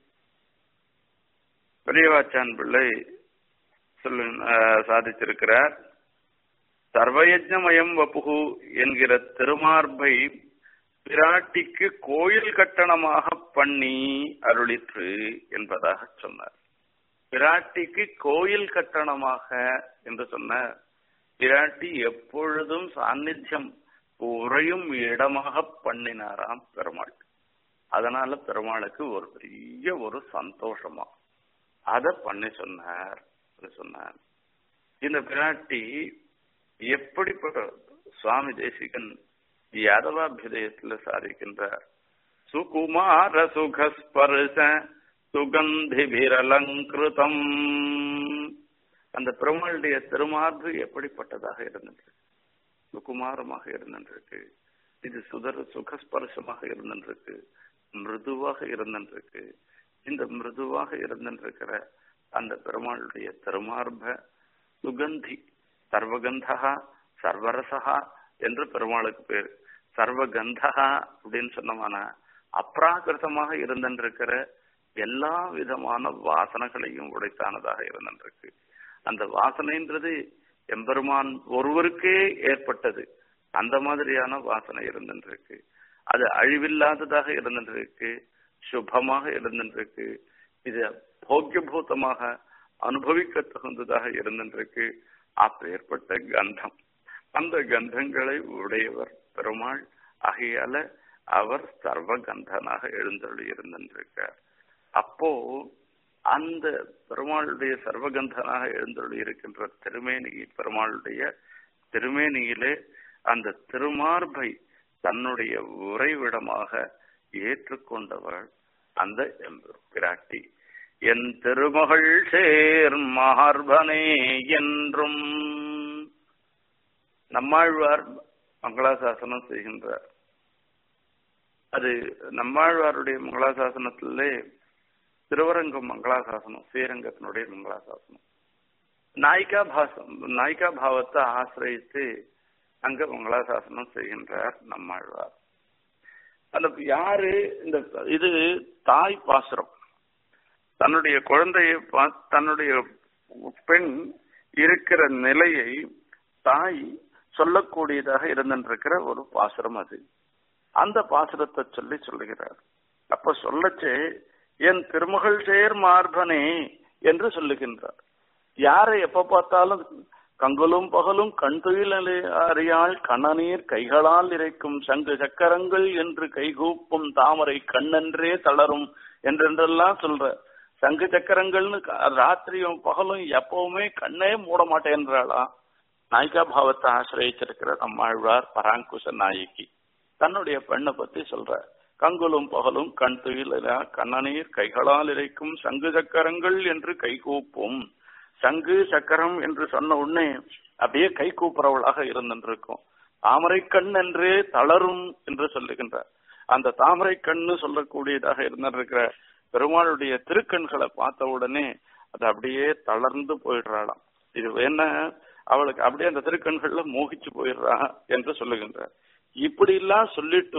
பெரியவாச்சான் பிள்ளை சொல்லு சாதிச்சிருக்கிறார் சர்வயஜமயம் வப்புகு என்கிற திருமார்பை பிராட்டிக்கு கோயில் கட்டணமாக பண்ணி அருளிற்று என்பதாக சொன்னார் பிராட்டிக்கு கோயில் கட்டணமாக என்று சொன்ன பிராட்டி எப்பொழுதும் சாநித்தியம் உறையும் இடமாக பண்ணினாராம் பெருமாள் அதனால பெருமாளுக்கு ஒரு பெரிய ஒரு சந்தோஷமா அத பண்ணி சொன்னார் சொன்னார் இந்த பிராட்டி எப்படிப்பட்ட சுவாமி தேசிகன் யாதவாபியுதயத்தில் சாதிக்கின்றார் சுகுமார சுகஸ்பர்ச சுகந்திபிரலங்கிருதம் அந்த பெருமாளுடைய திருமார்பு எப்படிப்பட்டதாக இருந்தது சுகுமாரமாக இருந்திருக்கு இது சுதர் சுகஸ்பர்சமாக இருந்திருக்கு மிருதுவாக இருந்திருக்கு இந்த மிருதுவாக இருந்திருக்கிற அந்த பெருமாளுடைய திருமார்ப சுகந்தி சர்வகந்தகா சர்வரசகா என்று பெருமாளுக்கு பேர் சர்வகந்தகா அப்படின்னு சொன்னமான அப்ராகிருதமாக இருந்திருக்கிற எல்லா விதமான வாசனைகளையும் உடைத்தானதாக இருந்திருக்கு அந்த வாசனைன்றது எம்பெருமான் ஒருவருக்கே ஏற்பட்டது அந்த மாதிரியான வாசனை இருந்திருக்கு அது அழிவில்லாததாக இருந்திருக்கு சுபமாக இருந்திருக்கு இது போக்கியபூதமாக அனுபவிக்க தகுந்ததாக இருந்திருக்கு அப்பேற்பட்ட கந்தம் அந்த கந்தங்களை உடையவர் பெருமாள் ஆகையால அவர் சர்வகந்தனாக எழுந்தருளி இருந்திருக்கார் அப்போ அந்த பெருமாளுடைய சர்வகந்தனாக எழுந்தருளி இருக்கின்ற திருமேனி பெருமாளுடைய திருமேனியிலே அந்த திருமார்பை தன்னுடைய உறைவிடமாக ஏற்றுக்கொண்டவள் அந்த பிராட்டி என் திருமகள் சேர் மார்பனே என்றும் நம்மாழ்வார் மங்களாசாசனம் செய்கின்றார் அது நம்மாழ்வாருடைய மங்களாசாசனத்திலே திருவரங்கம் மங்களாசாசனம் ஸ்ரீரங்கத்தினுடைய மங்களாசாசனம் நாயிகா பாசம் நாயிகா பாவத்தை ஆசிரியத்து அங்க மங்களாசாசனம் செய்கின்றார் நம்மாழ்வார் அந்த யாரு இந்த இது தாய் பாசுரம் தன்னுடைய குழந்தையை தன்னுடைய பெண் இருக்கிற நிலையை தாய் சொல்லக்கூடியதாக இருந்திருக்கிற ஒரு பாசுரம் அது அந்த பாசுரத்தை சொல்லி சொல்லுகிறார் அப்ப சொல்லச்சே என் திருமகள் சேர் மார்பனே என்று சொல்லுகின்றார் யாரை எப்ப பார்த்தாலும் கங்குலும் பகலும் கண் தொழில் அறியாள் கண்ணநீர் கைகளால் இறைக்கும் சங்கு சக்கரங்கள் என்று கைகூப்பும் தாமரை கண்ணென்றே தளரும் என்றென்றெல்லாம் சொல்ற சங்கு சக்கரங்கள்னு ராத்திரியும் பகலும் எப்பவுமே கண்ணே மூட மாட்டேன்றாளா நாயிகா பாவத்தை ஆசிரியச்சிருக்கிற நம்மாழ்வார் பராங்குச நாயகி தன்னுடைய பெண்ணை பத்தி சொல்ற கங்குலும் பகலும் கண் துயிலா கண்ணநீர் கைகளால் இறைக்கும் சங்கு சக்கரங்கள் என்று கைகூப்பும் சங்கு சக்கரம் என்று சொன்ன உடனே அப்படியே கை கூப்புறவளாக இருந்திருக்கும் தாமரை கண் என்றே தளரும் என்று சொல்லுகின்றார் அந்த தாமரை கண்ணு சொல்லக்கூடியதாக இருந்திருக்கிற பெருமாளுடைய திருக்கண்களை பார்த்த உடனே அது அப்படியே தளர்ந்து போயிடுறாளாம் இது வேணா அவளுக்கு அப்படியே அந்த திருக்கண்கள்ல மோகிச்சு போயிடுறா என்று சொல்லுகின்றார் இப்படி எல்லாம் சொல்லிட்டு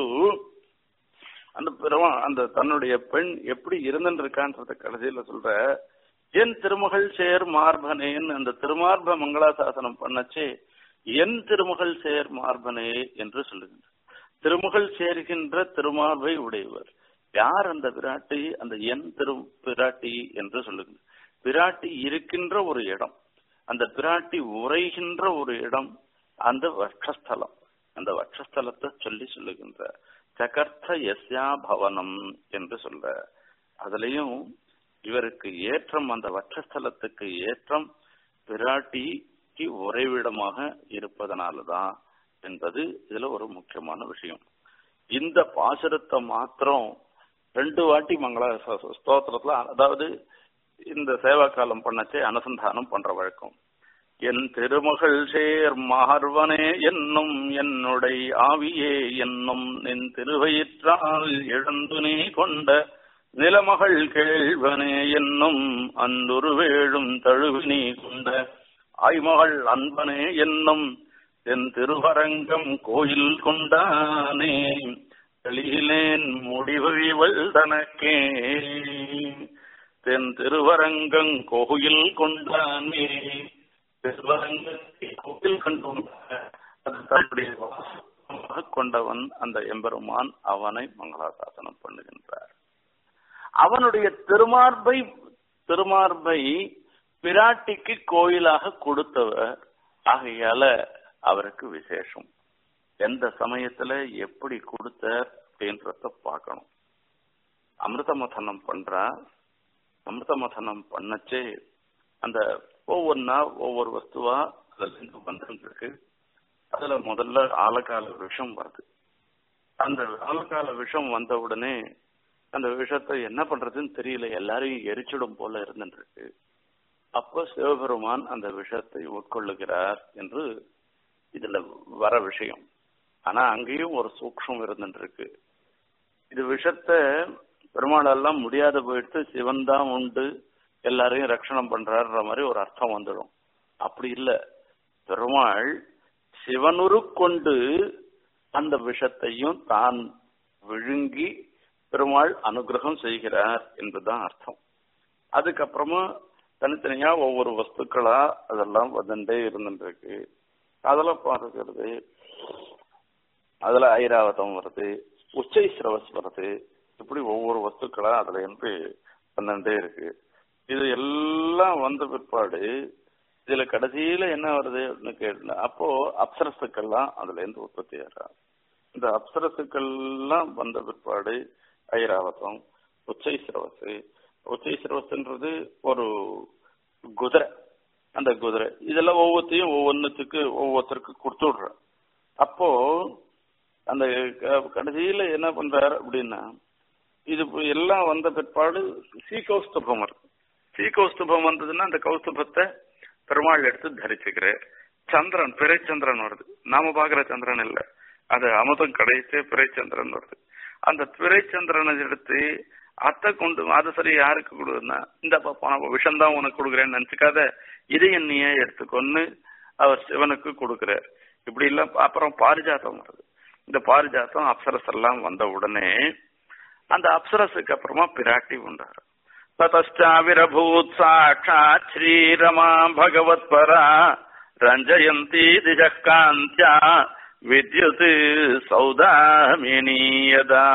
அந்த பெருமா அந்த தன்னுடைய பெண் எப்படி இருந்துருக்கான்றத கடைசியில சொல்ற என் திருமகள் சேர் மார்பனேன்னு அந்த திருமார்ப மங்களாசாசனம் பண்ணச்சே என் திருமகள் சேர் மார்பனே என்று சொல்லுகின்ற திருமகள் சேர்கின்ற திருமார்பை உடையவர் யார் அந்த பிராட்டி அந்த என் திரு பிராட்டி என்று சொல்லுகின்ற பிராட்டி இருக்கின்ற ஒரு இடம் அந்த பிராட்டி உரைகின்ற ஒரு இடம் அந்த வட்சஸ்தலம் அந்த வட்சஸ்தலத்தை சொல்லி சொல்லுகின்ற சகர்த்த எஸ்யா பவனம் என்று சொல்ற அதுலயும் இவருக்கு ஏற்றம் அந்த வட்சஸ்தலத்துக்கு ஏற்றம் பிராட்டிக்கு உறைவிடமாக இருப்பதனாலதான் என்பது இதுல ஒரு முக்கியமான விஷயம் இந்த பாசுரத்தை மாத்திரம் ரெண்டு வாட்டி மங்கள ஸ்தோத்திரத்துல அதாவது இந்த சேவா காலம் பண்ணச்சே அனுசந்தானம் பண்ற வழக்கம் என் திருமகள் சேர் மார்வனே என்னும் என்னுடைய ஆவியே என்னும் நின் திருவயிற்றால் எழுந்து நீ கொண்ட நிலமகள் கேள்வனே என்னும் அந்துரு வேழும் தழுவினி கொண்ட ஆய்மகள் அன்பனே என்னும் என் திருவரங்கம் கோயில் கொண்டானே தெளியிலேன் முடிவழிவள் தனக்கே தென் திருவரங்கங் கோயில் கொண்டானே திருவரங்கத்தை கோயில் கண்டுள்ள தன்னுடைய கொண்டவன் அந்த எம்பெருமான் அவனை மங்களாசாசனம் பண்ணுகின்றார் அவனுடைய திருமார்பை திருமார்பை பிராட்டிக்கு கோயிலாக கொடுத்தவர் ஆகையால அவருக்கு விசேஷம் எந்த சமயத்துல எப்படி கொடுத்தார் அப்படின்றத பார்க்கணும் அமிர்த மதனம் பண்றா அமிர்த மதனம் பண்ணச்சே அந்த ஒவ்வொன்னா ஒவ்வொரு வஸ்துவா அதுல இருந்து வந்துருக்கு அதுல முதல்ல ஆலக்கால விஷம் வருது அந்த ஆலக்கால விஷம் வந்த உடனே அந்த விஷத்தை என்ன பண்றதுன்னு தெரியல எல்லாரையும் எரிச்சிடும் போல இருந்துருக்கு அப்ப சிவபெருமான் அந்த விஷத்தை உட்கொள்ளுகிறார் என்று இதுல வர விஷயம் ஆனா அங்கேயும் ஒரு சூக்ஷம் இருந்துருக்கு இது விஷத்தை பெருமாளெல்லாம் முடியாத போயிட்டு சிவன் தான் உண்டு எல்லாரையும் ரட்சணம் பண்றாருன்ற மாதிரி ஒரு அர்த்தம் வந்துடும் அப்படி இல்ல பெருமாள் சிவனுரு கொண்டு அந்த விஷத்தையும் தான் விழுங்கி பெருமாள் அனுகிரகம் செய்கிறார் என்பதுதான் அர்த்தம் அதுக்கப்புறமா தனித்தனியா ஒவ்வொரு வஸ்துக்களா அதெல்லாம் வந்துட்டே இருந்துருக்கு அதெல்லாம் பார்க்கிறது அதுல ஐராவதம் வருது உச்சை சிரவஸ் வருது இப்படி ஒவ்வொரு வஸ்துக்களா அதுல இருந்து வந்துட்டே இருக்கு இது எல்லாம் வந்த பிற்பாடு இதுல கடைசியில என்ன வருது அப்படின்னு கேட்டா அப்போ அப்சரசுக்கள்லாம் அதுல இருந்து உற்பத்தி ஆகிறா இந்த அப்சரசுக்கள்லாம் வந்த பிற்பாடு ஐராவதம் உச்சை சிரவசு உச்சை சிரவசுன்றது ஒரு குதிரை அந்த குதிரை இதெல்லாம் ஒவ்வொருத்தையும் ஒவ்வொன்றுத்துக்கு ஒவ்வொருத்தருக்கு கொடுத்து விடுறேன் அப்போ அந்த க- கடைசியில என்ன பண்றாரு அப்படின்னா இது இப்ப எல்லாம் வந்த பிற்பாடு சீகௌஸ்துபம் இருக்கு சீகௌஸ்துபம் வந்ததுன்னா அந்த கௌஸ்துபத்தை பெருமாள் எடுத்து தரிச்சுக்கிறார் சந்திரன் பிறைச்சந்திரன் வருது நாம பாக்குற சந்திரன் இல்ல அது அமுதம் கடைசி பிறைச்சந்திரன் வருது அந்த பிறைச்சந்திரனை எடுத்து அத்தை கொண்டு அது சரி யாருக்கு கொடுன்னா இந்த பணம் விஷம் தான் உனக்கு கொடுக்குறேன்னு நினைச்சுக்காத இதையும் நீயே எடுத்துக்கொன்னு அவர் சிவனுக்கு கொடுக்கிறார் இப்படி எல்லாம் அப்புறம் பாரிஜாத்தம் வருது இந்த பாரிஜாத்தம் அப்சரஸ் எல்லாம் வந்த உடனே அந்த அப்சரஸுக்கு அப்புறமா பிராட்டி உண்டாரு ததாவிரபூத் சாட்சாத் ஸ்ரீரமா பகவத் பரா ரஞ்சயந்தி திஜः காந்தியா வித்யுத் சௌதாமினியதா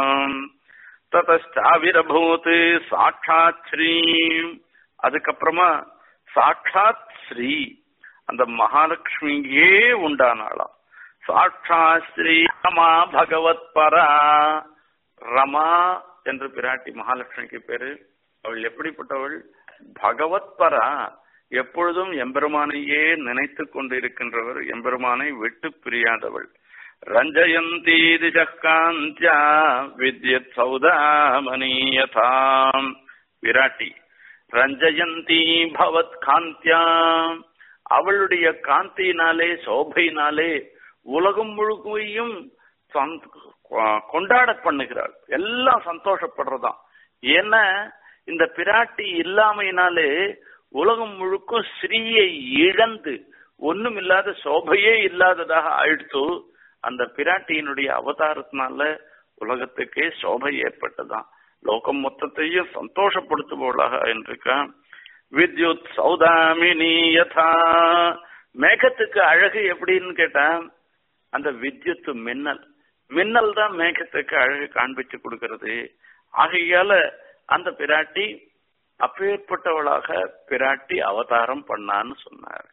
ததாவிரபூத் சாட்சாத் ஸ்ரீ அதுக்கப்புறமா சாட்சாத் ஸ்ரீ அந்த மகாலட்சுமியே உண்டானாளாம் சாட்சாத் ஸ்ரீ ரமா பகவத் பரா ரமா என்று பிராட்டி மகாலட்சுமிக்கு பேரு அவள் எப்படிப்பட்டவள் பகவத் பரா எப்பொழுதும் எம்பெருமானையே நினைத்து கொண்டிருக்கின்றவர் எம்பெருமானை விட்டு பிரியாதவள் ரஞ்சயந்தி திஜக்காந்தியா வித்யத் சௌதாமணியதாம் விராட்டி ரஞ்சயந்தி பவத் காந்தியா அவளுடைய காந்தியினாலே சோபையினாலே உலகம் முழுக்கையும் கொண்டாட பண்ணுகிறாள் எல்லாம் சந்தோஷப்படுறதாம் ஏன்னா இந்த பிராட்டி இல்லாமையினாலே உலகம் முழுக்கும் ஸ்ரீயை இழந்து ஒண்ணும் இல்லாத சோபையே இல்லாததாக ஆயிடுத்து அந்த பிராட்டியினுடைய அவதாரத்தினால உலகத்துக்கே சோபை ஏற்பட்டதாம் லோகம் மொத்தத்தையும் சந்தோஷப்படுத்துபவளாக இருக்கான் வித்யுத் சௌதாமினி யதா மேகத்துக்கு அழகு எப்படின்னு கேட்டா அந்த வித்யுத் மின்னல் மின்னல் தான் மேகத்துக்கு அழகு காண்பிச்சு கொடுக்கிறது ஆகையால அந்த பிராட்டி அப்பேற்பட்டவளாக பிராட்டி அவதாரம் பண்ணான்னு சொன்னார்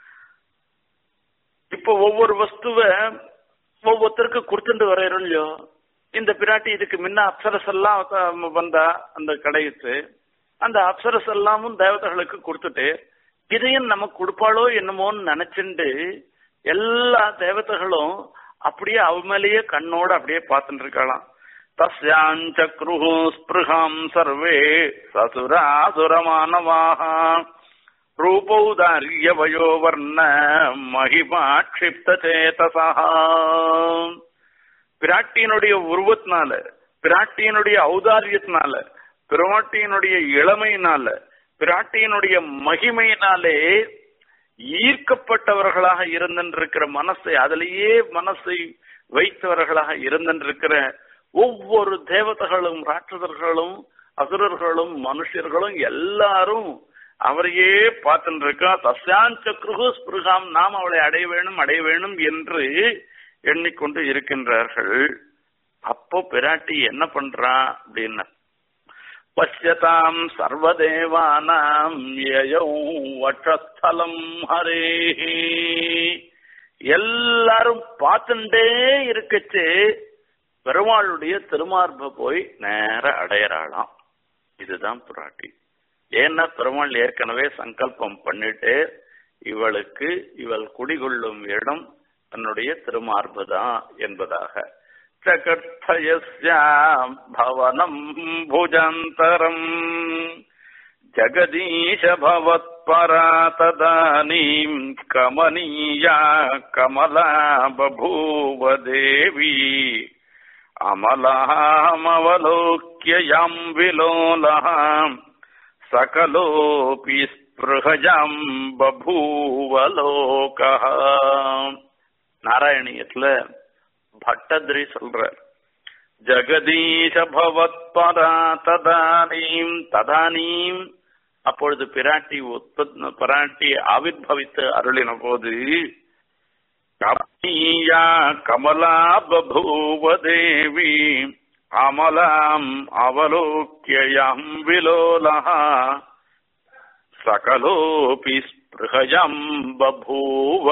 இப்ப ஒவ்வொரு வஸ்துவ ஒவ்வொருத்தருக்கு கொடுத்துட்டு வரையறோம் இல்லையோ இந்த பிராட்டி இதுக்கு முன்ன அப்சரஸ் எல்லாம் வந்தா அந்த கடைக்கு அந்த அப்சரஸ் எல்லாமும் தேவதைகளுக்கு கொடுத்துட்டு இதையும் நமக்கு கொடுப்பாளோ என்னமோன்னு நினைச்சுண்டு எல்லா தேவதைகளும் அப்படியே அவ மேலேயே கண்ணோட அப்படியே பார்த்துட்டு இருக்கலாம் தஸ்யாஞ்சக்ருஹு ஸ்பிருகாம் சர்வே சசுராசுரமானவாக ரூபௌதாரிய வயோவர்ண மகிமா க்ஷிப்த சேதசா பிராட்டியினுடைய உருவத்தினால பிராட்டியினுடைய ஔதாரியத்தினால பிராட்டியினுடைய இளமையினால பிராட்டியினுடைய மகிமையினாலே ஈர்க்கப்பட்டவர்களாக இருந்திருக்கிற மனசை அதிலேயே மனசை வைத்தவர்களாக இருந்திருக்கிற ஒவ்வொரு தேவதைகளும் ராட்சதர்களும் அசுரர்களும் மனுஷர்களும் எல்லாரும் அவரையே பார்த்துட்டு இருக்கா தஸ்யாஞ்சக்ருகு ஸ்பிருகாம் நாம் அவளை அடைய வேணும் அடைய வேணும் என்று எண்ணிக்கொண்டு இருக்கின்றார்கள் அப்போ பிராட்டி என்ன பண்றா அப்படின்னா பசியதாம் சர்வதேவானாம் யயௌ வட்சஸ்தலம் ஹரே எல்லாரும் பார்த்துட்டே இருக்கச்சு பெருமாளுடைய திருமார்ப போய் நேர அடையறாளாம் இதுதான் பிராட்டி ஏன்னா பெருமாள் ஏற்கனவே சங்கல்பம் பண்ணிட்டு இவளுக்கு இவள் குடிகொள்ளும் இடம் தன்னுடைய திருமார்பு தான் என்பதாக चकर्थयस्याम् भवनम् भुजन्तरम् जगदीश भवत्परा तदानीम् कमनीया कमला बभूव देवी अमलामवलोक्य याम् विलोलः सकलोऽपि स्पृहजाम् बभूव लोकः நாராயணியத்துல பட்டதிரி சொல்றார் ஜெகதீஷ பவத்பரா ததானீம் ததானீம் அப்பொழுது பிராட்டி உற்பத் பிராட்டி ஆவிர்வவித்து அருளின போது கமீயா கமலா பபூவ தேவி அமலாம் அவலோக்கியம் விலோலா சகலோபி ஸ்பிருகயம் பபூவ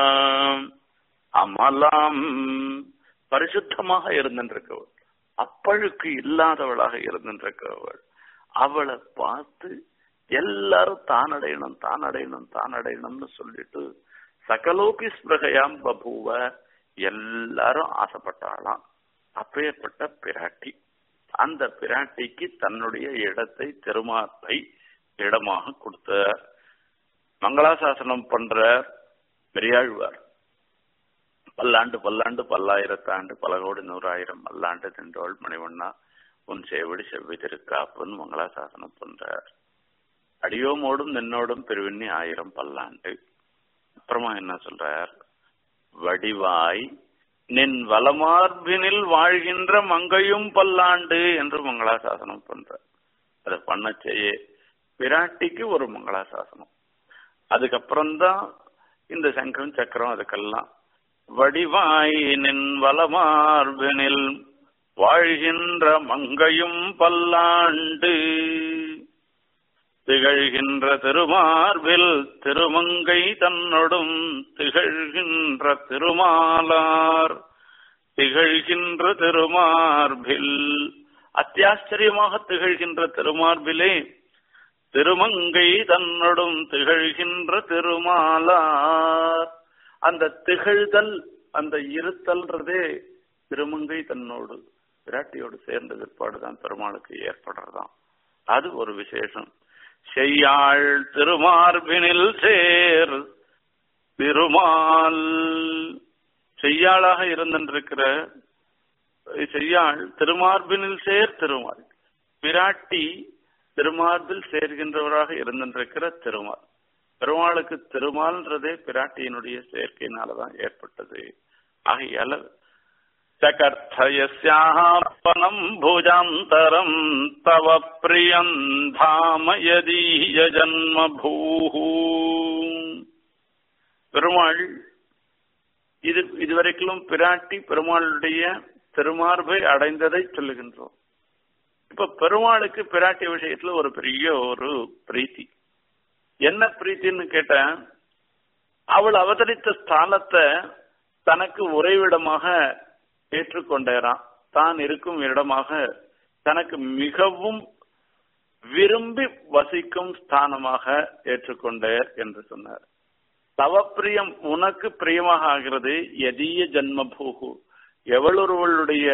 அமலாம் பரிசுத்தமாக இருந்திருக்கவள் அப்பழுக்கு இல்லாதவளாக இருந்திருக்கவள் அவளை பார்த்து எல்லாரும் தான் அடையணும் தான் அடையணும் தான் அடையணும்னு சொல்லிட்டு சகலோபி ஸ்பிருகையாம் பபூவ எல்லாரும் ஆசைப்பட்டாளாம் அப்பேற்பட்ட பிராட்டி அந்த பிராட்டிக்கு தன்னுடைய இடத்தை திருமாப்பை இடமாக கொடுத்த மங்களாசாசனம் பண்ற பெரியாழ்வார் பல்லாண்டு பல்லாண்டு பல்லாயிரத்தாண்டு பல கோடி நூறாயிரம் பல்லாண்டு தின்றோள் மணிவண்ணா உன் சேவடி செவ்வி திருக்காப்புன்னு மங்களாசாசனம் பண்றார் அடியோமோடும் நின்னோடும் பெருவிண்ணி ஆயிரம் பல்லாண்டு அப்புறமா என்ன சொல்றார் வடிவாய் நின் வலமார்பினில் வாழ்கின்ற மங்கையும் பல்லாண்டு என்று மங்களாசாசனம் பண்ற அதை பண்ண செய்ய பிராட்டிக்கு ஒரு மங்களாசாசனம் அதுக்கப்புறம்தான் இந்த சங்கம் சக்கரம் அதுக்கெல்லாம் வடிவாய் நின் வலமார்பினில் வாழ்கின்ற மங்கையும் பல்லாண்டு திகழ்கின்ற திருமார்பில் திருமங்கை தன்னொடும் திகழ்கின்ற திருமாலார் திகழ்கின்ற திருமார்பில் அத்தியாச்சரியமாக திகழ்கின்ற திருமார்பிலே திருமங்கை தன்னொடும் திகழ்கின்ற திருமாலார் அந்த திகழ்தல் அந்த இருத்தல்ன்றதே திருமங்கை தன்னோடு விராட்டியோடு சேர்ந்த பிற்பாடுதான் பெருமாளுக்கு ஏற்படுறதாம் அது ஒரு விசேஷம் செய்யாள் திருமார்பினில் சேர் திருமால் செய்யாளாக இருந்திருக்கிற செய்யாள் திருமார்பினில் சேர் திருமால் பிராட்டி திருமார்பில் சேர்கின்றவராக இருந்திருக்கிற திருமால் பெருமாளுக்கு திருமால்ன்றதே பிராட்டியினுடைய சேர்க்கையினாலதான் ஏற்பட்டது ஆகையால சகர்த்தயஸ்யாபனம் புஜாந்தரம் தவ பிரியம் தாம யதீய ஜன்ம பூஹூ பெருமாள் இது இதுவரைக்கும் பிராட்டி பெருமாளுடைய திருமார்பை அடைந்ததை சொல்லுகின்றோம் இப்ப பெருமாளுக்கு பிராட்டி விஷயத்துல ஒரு பெரிய ஒரு பிரீத்தி என்ன பிரீத்தின்னு கேட்ட அவள் அவதரித்த ஸ்தானத்தை தனக்கு உறைவிடமாக ஏற்றுக்கொண்டேரான் தான் இருக்கும் இடமாக தனக்கு மிகவும் விரும்பி வசிக்கும் ஸ்தானமாக ஏற்றுக்கொண்டேர் என்று சொன்னார் தவப்பிரியம் உனக்கு பிரியமாக ஆகிறது எதிய ஜன்மபூகு எவளொருவளுடைய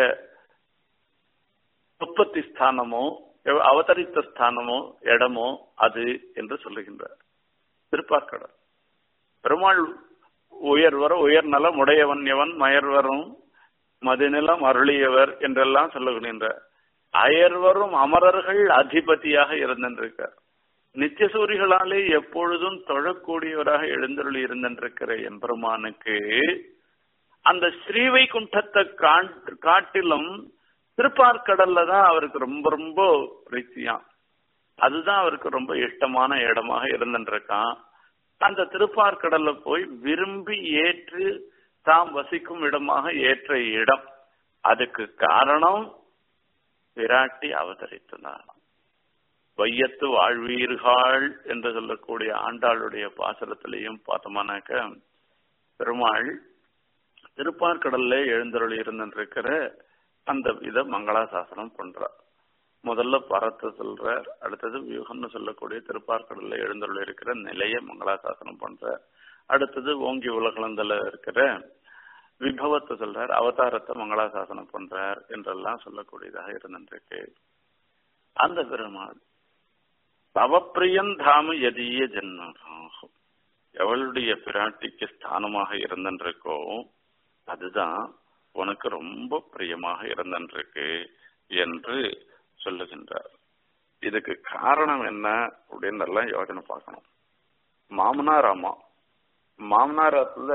உற்பத்தி ஸ்தானமோ அவதரித்த ஸ்தானமோ இடமோ அது என்று சொல்லுகின்றார் திருப்பார்க்கடல் பெருமாள் உயர்வர உயர் நலம் உடையவன் எவன் மயர்வரும் மதுநிலம் அருளியவர் என்றெல்லாம் சொல்லுகின்ற அயர்வரும் அமரர்கள் அதிபதியாக இருந்திருக்கார் நித்தியசூரிகளாலே எப்பொழுதும் தொழக்கூடியவராக எழுந்தருளி இருந்திருக்கிற எம்பெருமானுக்கு அந்த ஸ்ரீவைகுண்டத்தை காட்டிலும் திருப்பார்கடல்ல தான் அவருக்கு ரொம்ப ரொம்ப பிரீத்தியாம் அதுதான் அவருக்கு ரொம்ப இஷ்டமான இடமாக இருந்துருக்கான் அந்த திருப்பார்கடல்ல போய் விரும்பி ஏற்று தாம் வசிக்கும் இடமாக ஏற்ற இடம் அதுக்கு காரணம் பிராட்டி அவதரித்ததான் வையத்து வாழ்வீர்கள் என்று சொல்லக்கூடிய ஆண்டாளுடைய பாசனத்திலையும் பார்த்தோம்னாக்க பெருமாள் திருப்பார்கடல்ல எழுந்தருளி இருந்திருக்கிற அந்த இத மங்களாசாசனம் பண்றார் முதல்ல பரத்தை சொல்றார் அடுத்தது வியூகம்னு சொல்லக்கூடிய திருப்பார்கடல்ல எழுந்தருள் இருக்கிற நிலைய மங்களாசாசனம் பண்றார் அடுத்தது ஓங்கி உலகளந்தல இருக்கிற விபவத்தை சொல்றார் அவதாரத்தை மங்களாசாசனம் பண்றார் என்றெல்லாம் சொல்லக்கூடியதாக இருந்திருக்கு அந்த பெருமாள் தவப்பிரியன் தாம எதிய ஜென்மம் எவளுடைய பிராட்டிக்கு ஸ்தானமாக இருந்திருக்கோ அதுதான் உனக்கு ரொம்ப பிரியமாக இருந்திருக்கு என்று சொல்லுகின்றார் இதுக்கு காரணம் என்ன அப்படின்னு எல்லாம் யோசனை பார்க்கணும் மாமனார் அம்மா மாமனாரத்துல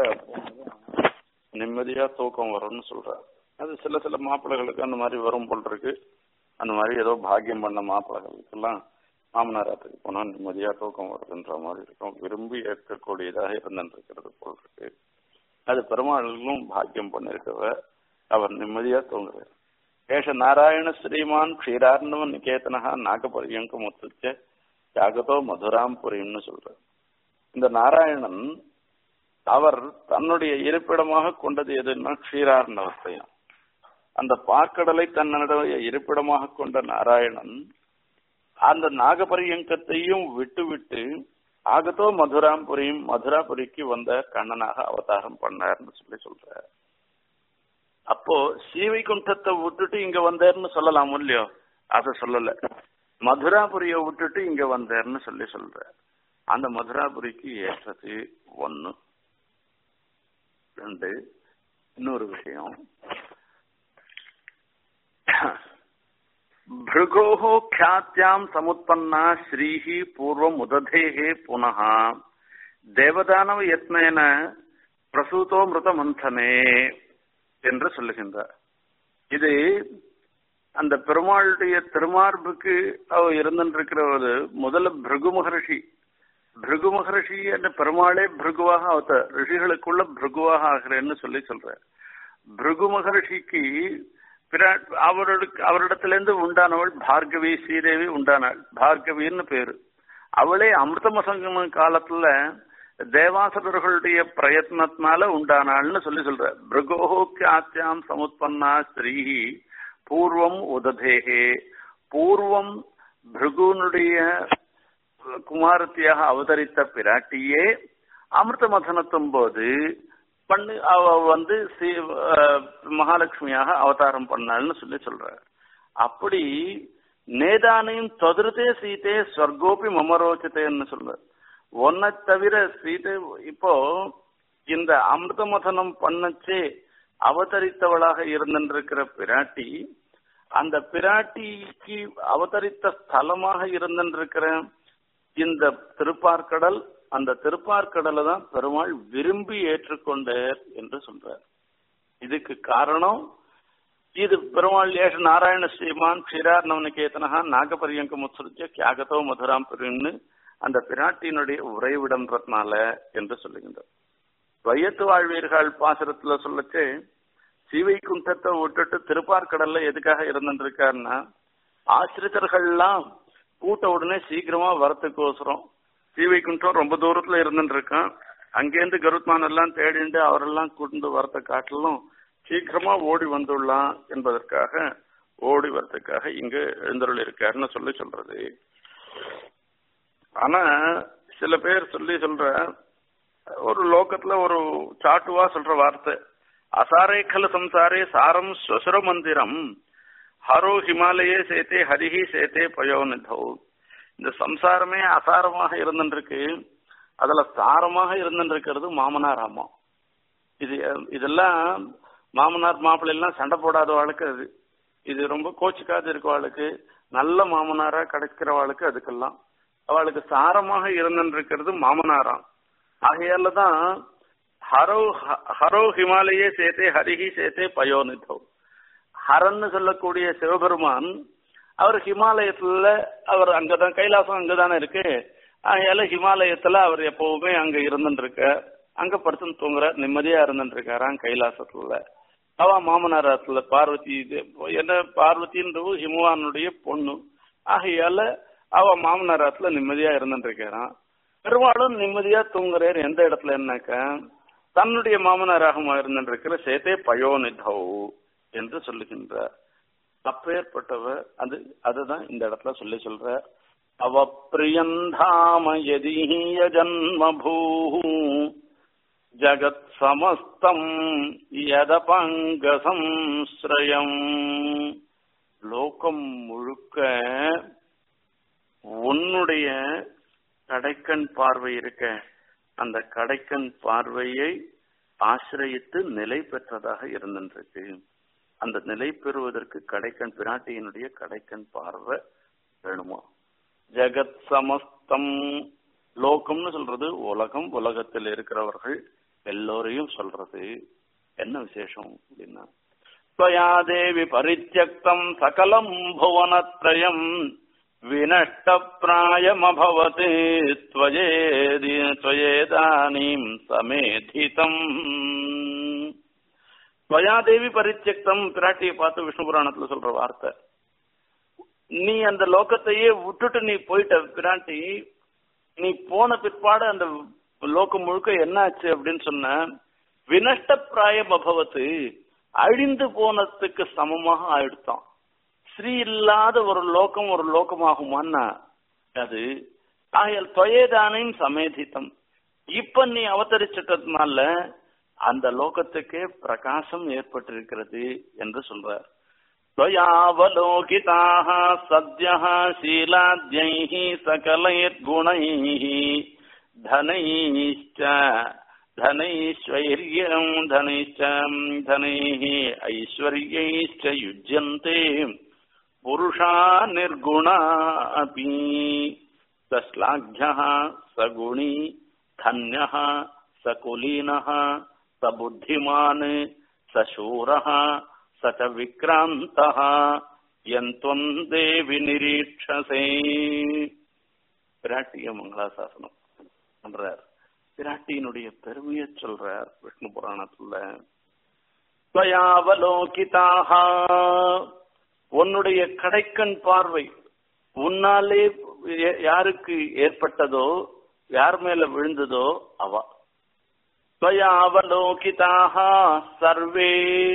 நிம்மதியா தூக்கம் வரும்னு சொல்றார் அது சில சில மாப்பிள்ளைகளுக்கு அந்த மாதிரி வரும் போல் இருக்கு அந்த மாதிரி ஏதோ பாக்கியம் பண்ண மாப்பிள்ளைகளுக்கெல்லாம் மாமனாரத்துக்கு போனா நிம்மதியா தூக்கம் வருதுன்ற மாதிரி இருக்கும் விரும்பி ஏற்கக்கூடியதாக இருந்துருக்கிறது போல் இருக்கு அது பெருமாளும் பாக்கியம் பண்ணிருக்கவ அவர் நிம்மதியா தூங்குறார் ஏஷ நாராயண ஸ்ரீமான் க்ஷீரார்ணவ நிகேதனஹா நாகபரியங்க முத்துச்ச தியாகதோ மதுராம் புரியும்னு சொல்ற இந்த நாராயணன் அவர் தன்னுடைய இருப்பிடமாக கொண்டது எதுன்னா க்ஷீரார்ணவத்தையும் அந்த பார்க்கடலை தன்னுடைய இருப்பிடமாக கொண்ட நாராயணன் அந்த நாகபரியங்கத்தையும் விட்டுவிட்டு ஆகத்தோ மதுராம்புரியும் மதுராபுரிக்கு வந்த கண்ணனாக அவதாரம் பண்ணார்னு சொல்லி சொல்ற அப்போ ஸ்ரீவைகுண்டத்தை விட்டுட்டு இங்க வந்தார்னு சொல்லலாம் இல்லையோ அத சொல்லல மதுராபுரிய விட்டுட்டு இங்க வந்தார்னு சொல்லி சொல்ற அந்த மதுராபுரிக்கு ஏற்றது ஒண்ணு ரெண்டு இன்னொரு விஷயம் भृगोः ख्यात्याम् समुत्पन्ना श्रीः पूर्वम् उदधेः पुनः தேவதானவ யத்னேன பிரசூதோ மிருதமந்தனே என்று சொல்லுகின்றார் இது அந்த பெருமாளுடைய திருமார்புக்கு அவ இருந்திருக்கிறவது முதல்ல பிருகு மகர்ஷி பிருகு மகர்ஷி என்ற பெருமாளே பிருகுவாக அவத்த ரிஷிகளுக்குள்ள பிருகுவாக ஆகிறேன்னு சொல்லி சொல்ற பிருகு மகர்ஷிக்கு அவருக்கு அவரிடத்திலிருந்து உண்டானவள் பார்கவி ஸ்ரீதேவி உண்டானாள் பார்கவின்னு பேரு அவளே அமிர்தமசங்கம காலத்துல தேவாசகர்களுடைய பிரயத்னத்தினால உண்டானாள்னு சொல்லி சொல்ற பிருகோஹோக்கியாத்தியாம் சமுத்பன்னா ஸ்ரீஹி பூர்வம் உததேகே பூர்வம் பிருகுனுடைய குமாரத்தியாக அவதரித்த பிராட்டியே அமிர்த மதனத்தும் போது பண்ணு அவ வந்து மகாலட்சுமியாக அவதாரம் பண்ணாள்னு சொல்லி சொல்ற அப்படி நேதானையும் தொதிருத்தே சீதே ஸ்வர்கோபி மமரோச்சதேன்னு சொல்ற ஒன்னை தவிர சீதை இப்போ இந்த அமிர்த மதனம் பண்ணச்சே அவதரித்தவளாக இருந்திருக்கிற பிராட்டி அந்த பிராட்டிக்கு அவதரித்த ஸ்தலமாக இருந்திருக்கிற இந்த திருப்பார்கடல் அந்த திருப்பார்கடலை தான் பெருமாள் விரும்பி ஏற்றுக்கொண்டார் என்று சொல்றார் இதுக்கு காரணம் இது பெருமாள் ஏஷ நாராயண ஸ்ரீமான் க்ஷீரார் நவனிகேதனஹா நாகபரியங்க முத்சுருஜ கியாகதோ மதுராம் பெருன்னு அந்த பிராட்டியினுடைய உறைவிடம்ன்றதுனால என்று சொல்லுகின்றார் வையத்து வாழ்வீர்கள் பாசுரத்துல சொல்லச்சு சீவை குந்தத்தை விட்டுட்டு திருப்பார்கடல்ல எதுக்காக இருந்துருக்காருன்னா ஆசிரியர்கள்லாம் கூட்ட உடனே சீக்கிரமா வரத்துக்கோசரம் ஸ்ரீவைகுண்டம் ரொம்ப தூரத்துல இருந்துட்டு இருக்கான் அங்கேருந்து கருத்மான் எல்லாம் தேடிண்டு அவரெல்லாம் கூட்டு வரத்த காட்டிலும் சீக்கிரமா ஓடி வந்துடலாம் என்பதற்காக ஓடி வரதுக்காக இங்க எழுந்தருள் இருக்காருன்னு சொல்லி சொல்றது ஆனா சில பேர் சொல்லி சொல்ற ஒரு லோகத்துல ஒரு சாட்டுவா சொல்ற வார்த்தை அசாரேக்கல சம்சாரே சாரம் ஸ்வசுர மந்திரம் ஹரோ ஹிமாலயே சேத்தே ஹரிஹி சேத்தே பயோனிதௌ இந்த சம்சாரமே அசாரமாக இருந்துருக்கு அதுல சாரமாக இருந்துருக்கிறது மாமனார் அம்மா இது இதெல்லாம் மாமனார் மாப்பிள்ளை எல்லாம் சண்டை போடாத வாழ்க்கை அது இது ரொம்ப கோச்சிக்காது இருக்கவாளுக்கு நல்ல மாமனாரா கிடைக்கிறவாளுக்கு அதுக்கெல்லாம் அவளுக்கு சாரமாக இருந்துருக்கிறது மாமனாராம் ஆகையால தான் ஹரோ ஹரோ ஹிமாலயே சேத்தே ஹரிஹி சேத்தே பயோனிதோ ஹரன்னு சொல்லக்கூடிய சிவபெருமான் அவர் ஹிமாலயத்துல அவர் அங்கதான் கைலாசம் அங்கதானே இருக்கு அதனால ஹிமாலயத்துல அவர் எப்பவுமே அங்க இருந்துருக்க அங்க படுத்துன்னு தூங்குற நிம்மதியா இருந்துட்டு இருக்காராம் கைலாசத்துல அவ மாமனாரத்துல பார்வதி இது என்ன பார்வதின்றது ஹிமவானுடைய பொண்ணு ஆகையால அவ மாமனாரத்துல நிம்மதியா இருந்துட்டு இருக்காராம் பெருமாளும் நிம்மதியா தூங்குறாரு எந்த இடத்துல என்னக்க தன்னுடைய மாமனாராக இருந்துட்டு இருக்கிற சேத்தே பயோனிதௌ என்று சொல்லுகின்றார் அப்பேற்பட்டவர் அது அதுதான் இந்த இடத்துல சொல்லி சொல்ற அவ பிரியந்தாம யதீய ஜன்மபூ ஜகத் சமஸ்தம் யதபங்கசம்ஸ்ரயம் லோகம் முழுக்க உன்னுடைய கடைக்கண் பார்வை இருக்க அந்த கடைக்கண் பார்வையை ஆசிரியத்து நிலை பெற்றதாக இருந்திருக்கு அந்த நிலை பெறுவதற்கு கடைக்கண் பிராட்டியினுடைய கடைக்கண் பார்வை வேணுமா ஜெகத் சமஸ்தம் லோகம்னு சொல்றது உலகம் உலகத்தில் இருக்கிறவர்கள் எல்லோரையும் சொல்றது என்ன விசேஷம் அப்படின்னா त्वया देवि परित्यक्तम् सकलम् भुवनत्रयम् विनष्टप्रायमभवत् त्वयेदि त्वयेदानीम् समेधितम् त्वया தேவி பரித்தியக்தம் பிராட்டியை பார்த்து விஷ்ணு புராணத்துல சொல்ற வார்த்தை நீ அந்த லோகத்தையே விட்டுட்டு நீ போயிட்ட பிராட்டி நீ போன பிற்பாடு அந்த லோகம் முழுக்க என்ன ஆச்சு அப்படின்னு சொன்ன வினஷ்ட பிராயம் அபவத்து அழிந்து போனதுக்கு சமமாக ஆயிடுத்தான் ஸ்ரீ இல்லாத ஒரு லோகம் ஒரு லோகமாகுமான்னா அது ஆகையால் தொயேதானையும் சமேதித்தம் இப்ப நீ அவதரிச்சிட்டதுனால அந்த லோகத்துக்கே பிரகாசம் ஏற்பட்டிருக்கிறது என்று சொல்றார் त्वयावलोकिताः सद्यः शीलाद्यैः सकलैर्गुणैः धनैश्च धनैश्वर्यम् धनैश्च धनैः ऐश्वर्यैश्च युज्यन्ते पुरुषा निर्गुणा अपि सश्लाघ्यः सगुणी धन्यः सकुलीनः सबुद्धिमान् सशूरः स च विक्रान्तः यन्त्वम् देवि निरीक्षसे பிராட்டிய மங்களாசாசனம் பண்றார் பிராட்டியினுடைய பெருமையை சொல்றார் விஷ்ணு புராணத்துல ஸ்வயாவலோகிதாக உன்னுடைய கடைக்கண் பார்வை உன்னாலே யாருக்கு ஏற்பட்டதோ யார் மேல விழுந்ததோ அவ ஸ்வயாவலோகிதாக சர்வே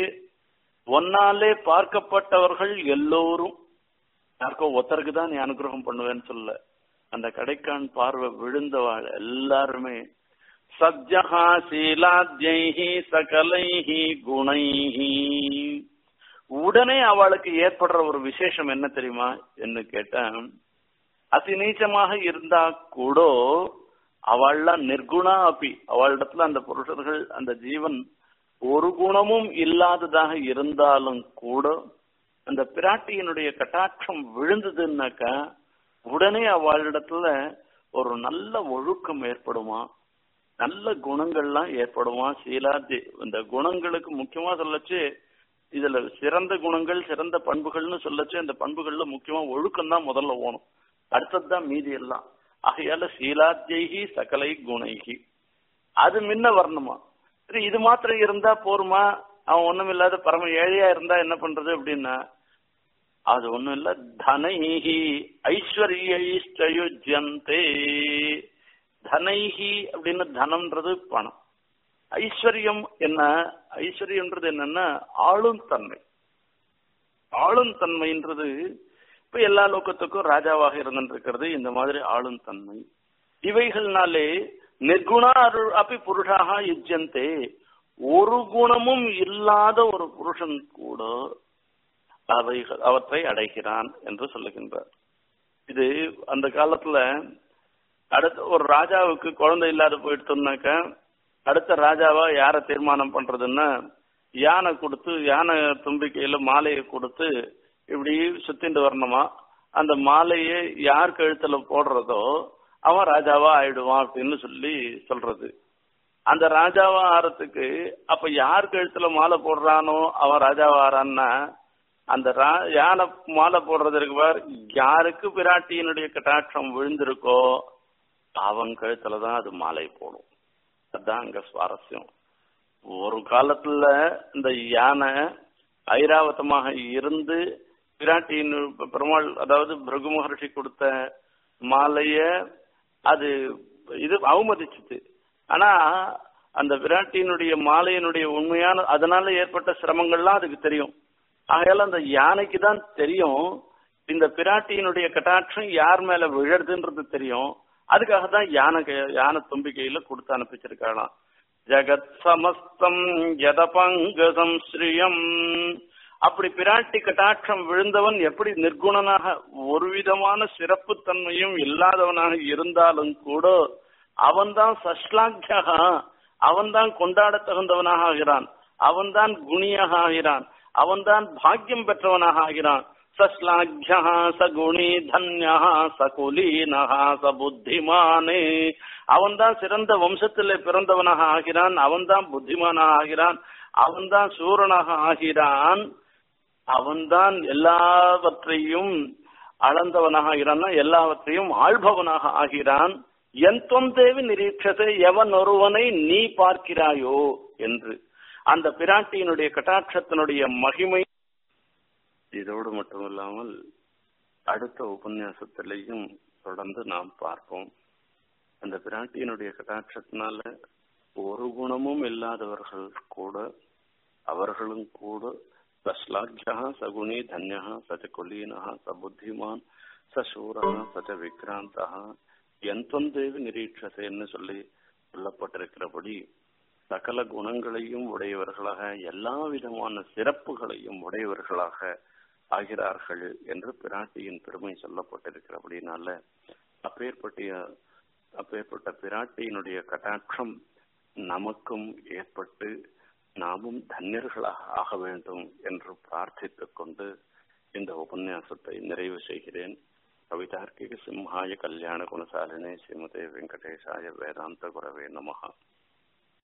ஒன்னாலே பார்க்கப்பட்டவர்கள் எல்லோரும் யாருக்கோ ஒருத்தருக்கு தான் நீ அனுகிரகம் பண்ணுவேன்னு சொல்ல அந்த கடைக்கான் பார்வை விழுந்தவாள் எல்லாருமே சத்யஹா சீலாத்யைஹி சகலைஹி குணைஹி உடனே அவளுக்கு ஏற்படுற ஒரு விசேஷம் என்ன தெரியுமா என்று கேட்டேன் அதி நீச்சமாக இருந்தா கூட அவள்லாம் நிர்குணா அப்பி அவளிடத்துல அந்த புருஷர்கள் அந்த ஜீவன் ஒரு குணமும் இல்லாததாக இருந்தாலும் கூட அந்த பிராட்டியினுடைய கட்டாட்சம் விழுந்ததுன்னாக்கா உடனே அவளிடத்துல ஒரு நல்ல ஒழுக்கம் ஏற்படுமா நல்ல குணங்கள்லாம் ஏற்படுமா சீலாதி இந்த குணங்களுக்கு முக்கியமா சொல்லச்சு இதுல சிறந்த குணங்கள் சிறந்த பண்புகள்னு சொல்லச்சு அந்த பண்புகள்ல முக்கியமா ஒழுக்கம் தான் முதல்ல ஓணும் அடுத்ததுதான் மீதி எல்லாம் ஆகையால சீலாத்தியகி சகலை குணைகி அது முன்ன வரணுமா சரி இது மாத்திரம் இருந்தா போருமா அவன் ஒண்ணும் இல்லாத பரம ஏழையா இருந்தா என்ன பண்றது அப்படின்னா அது ஒண்ணும் இல்ல தனைஹி ஐஸ்வர்யுஜந்தே தனைஹி அப்படின்னு தனம்ன்றது பணம் ஐஸ்வர்யம் என்ன ஐஸ்வர்யம்ன்றது என்னன்னா ஆளும் தன்மை ஆளும் தன்மைன்றது இப்ப எல்லா லோகத்துக்கும் ராஜாவாக இருந்திருக்கிறது இந்த மாதிரி ஆளும் தன்மை இவைகள்னாலே நிர்குணா அருள் அப்படி புருஷாக யுஜ்யந்தே ஒரு குணமும் இல்லாத ஒரு புருஷன் கூட அவைகள் அவற்றை அடைகிறான் என்று சொல்லுகின்றார் இது அந்த காலத்துல அடுத்த ஒரு ராஜாவுக்கு குழந்தை இல்லாத போயிடுத்தோம்னாக்க அடுத்த ராஜாவா யார தீர்மானம் பண்றதுன்னா யானை கொடுத்து யானை தும்பிக்கையில மாலையை கொடுத்து இப்படி சுத்திட்டு வரணுமா அந்த மாலையை யார் கழுத்துல போடுறதோ அவன் ராஜாவா ஆயிடுவான் அப்படின்னு சொல்லி சொல்றது அந்த ராஜாவா ஆறதுக்கு அப்ப யார் கழுத்துல மாலை போடுறானோ அவன் ராஜாவா ஆறான்னா அந்த யானை மாலை போடுறதுக்கு பார் யாருக்கு பிராட்டியினுடைய கட்டாட்சம் விழுந்திருக்கோ அவன் கழுத்துலதான் அது மாலை போடும் அதுதான் அங்க சுவாரஸ்யம் ஒரு காலத்துல இந்த யானை ஐராவதமாக இருந்து பிராட்டியின் பெருமாள் அதாவது பிருகு மகர்ஷி கொடுத்த மாலைய அது இது அவமதிச்சுது ஆனா அந்த விராட்டியினுடைய மாலையினுடைய உண்மையான அதனால ஏற்பட்ட சிரமங்கள்லாம் அதுக்கு தெரியும் ஆகையால அந்த யானைக்கு தான் தெரியும் இந்த பிராட்டியினுடைய கட்டாட்சம் யார் மேல விழறதுன்றது தெரியும் அதுக்காக தான் யானை யானை தும்பிக்கையில கொடுத்து அனுப்பிச்சிருக்காளாம் ஜெகத் சமஸ்தம் யதபங்கதம் ஸ்ரீயம் அப்படி பிராட்டி கட்டாட்சம் விழுந்தவன் எப்படி நிர்குணனாக ஒரு விதமான சிறப்பு தன்மையும் இல்லாதவனாக இருந்தாலும் கூட அவன்தான் சஷ்லாக்கியகா அவன்தான் கொண்டாட தகுந்தவனாக ஆகிறான் அவன்தான் குணியாக ஆகிறான் அவன்தான் பாக்கியம் பெற்றவனாக ஆகிறான் சஸ்லாக்கியா ச குணி தன்யா ச குலீனஹா ச புத்திமானே அவன்தான் சிறந்த வம்சத்திலே பிறந்தவனாக ஆகிறான் அவன்தான் புத்திமானாக ஆகிறான் அவன்தான் சூரனாக ஆகிறான் அவன்தான் எல்லாவற்றையும் அளந்தவனாக ஆகிறான் எல்லாவற்றையும் ஆள்பவனாக ஆகிறான் எந்தொம் தேவி நிரீட்சத்தை எவன் ஒருவனை நீ பார்க்கிறாயோ என்று அந்த பிராட்டியினுடைய கட்டாட்சத்தினுடைய மகிமை இதோடு மட்டும் இல்லாமல் அடுத்த உபன்யாசத்திலையும் தொடர்ந்து நாம் பார்ப்போம் அந்த பிராட்டியினுடைய கட்டாட்சத்தினால ஒரு குணமும் இல்லாதவர்கள் கூட அவர்களும் கூட சஸ்லாக்கியா சகுணி தன்யா சச்ச குலீனா ச புத்திமான் சசூரா சச்ச விக்ராந்தா எந்தம் தேவி நிரீட்சசேன்னு சொல்லி சொல்லப்பட்டிருக்கிறபடி சகல குணங்களையும் உடையவர்களாக எல்லா விதமான சிறப்புகளையும் உடையவர்களாக ஆகிறார்கள் என்று பிராட்டியின் பெருமை சொல்லப்பட்டிருக்கிறபடினால அப்பேற்பட்ட அப்பேற்பட்ட பிராட்டியினுடைய கட்டாட்சம் நமக்கும் ஏற்பட்டு நாமும் தன்யர்களாக ஆக வேண்டும் என்று பிரார்த்தித்துக் கொண்டு இந்த உபன்யாசத்தை நிறைவு செய்கிறேன் கவிதார்க்கிக சிம்ஹாய கல்யாண குணசாலினே ஸ்ரீமதே வெங்கடேசாய வேதாந்த குரவே நமகா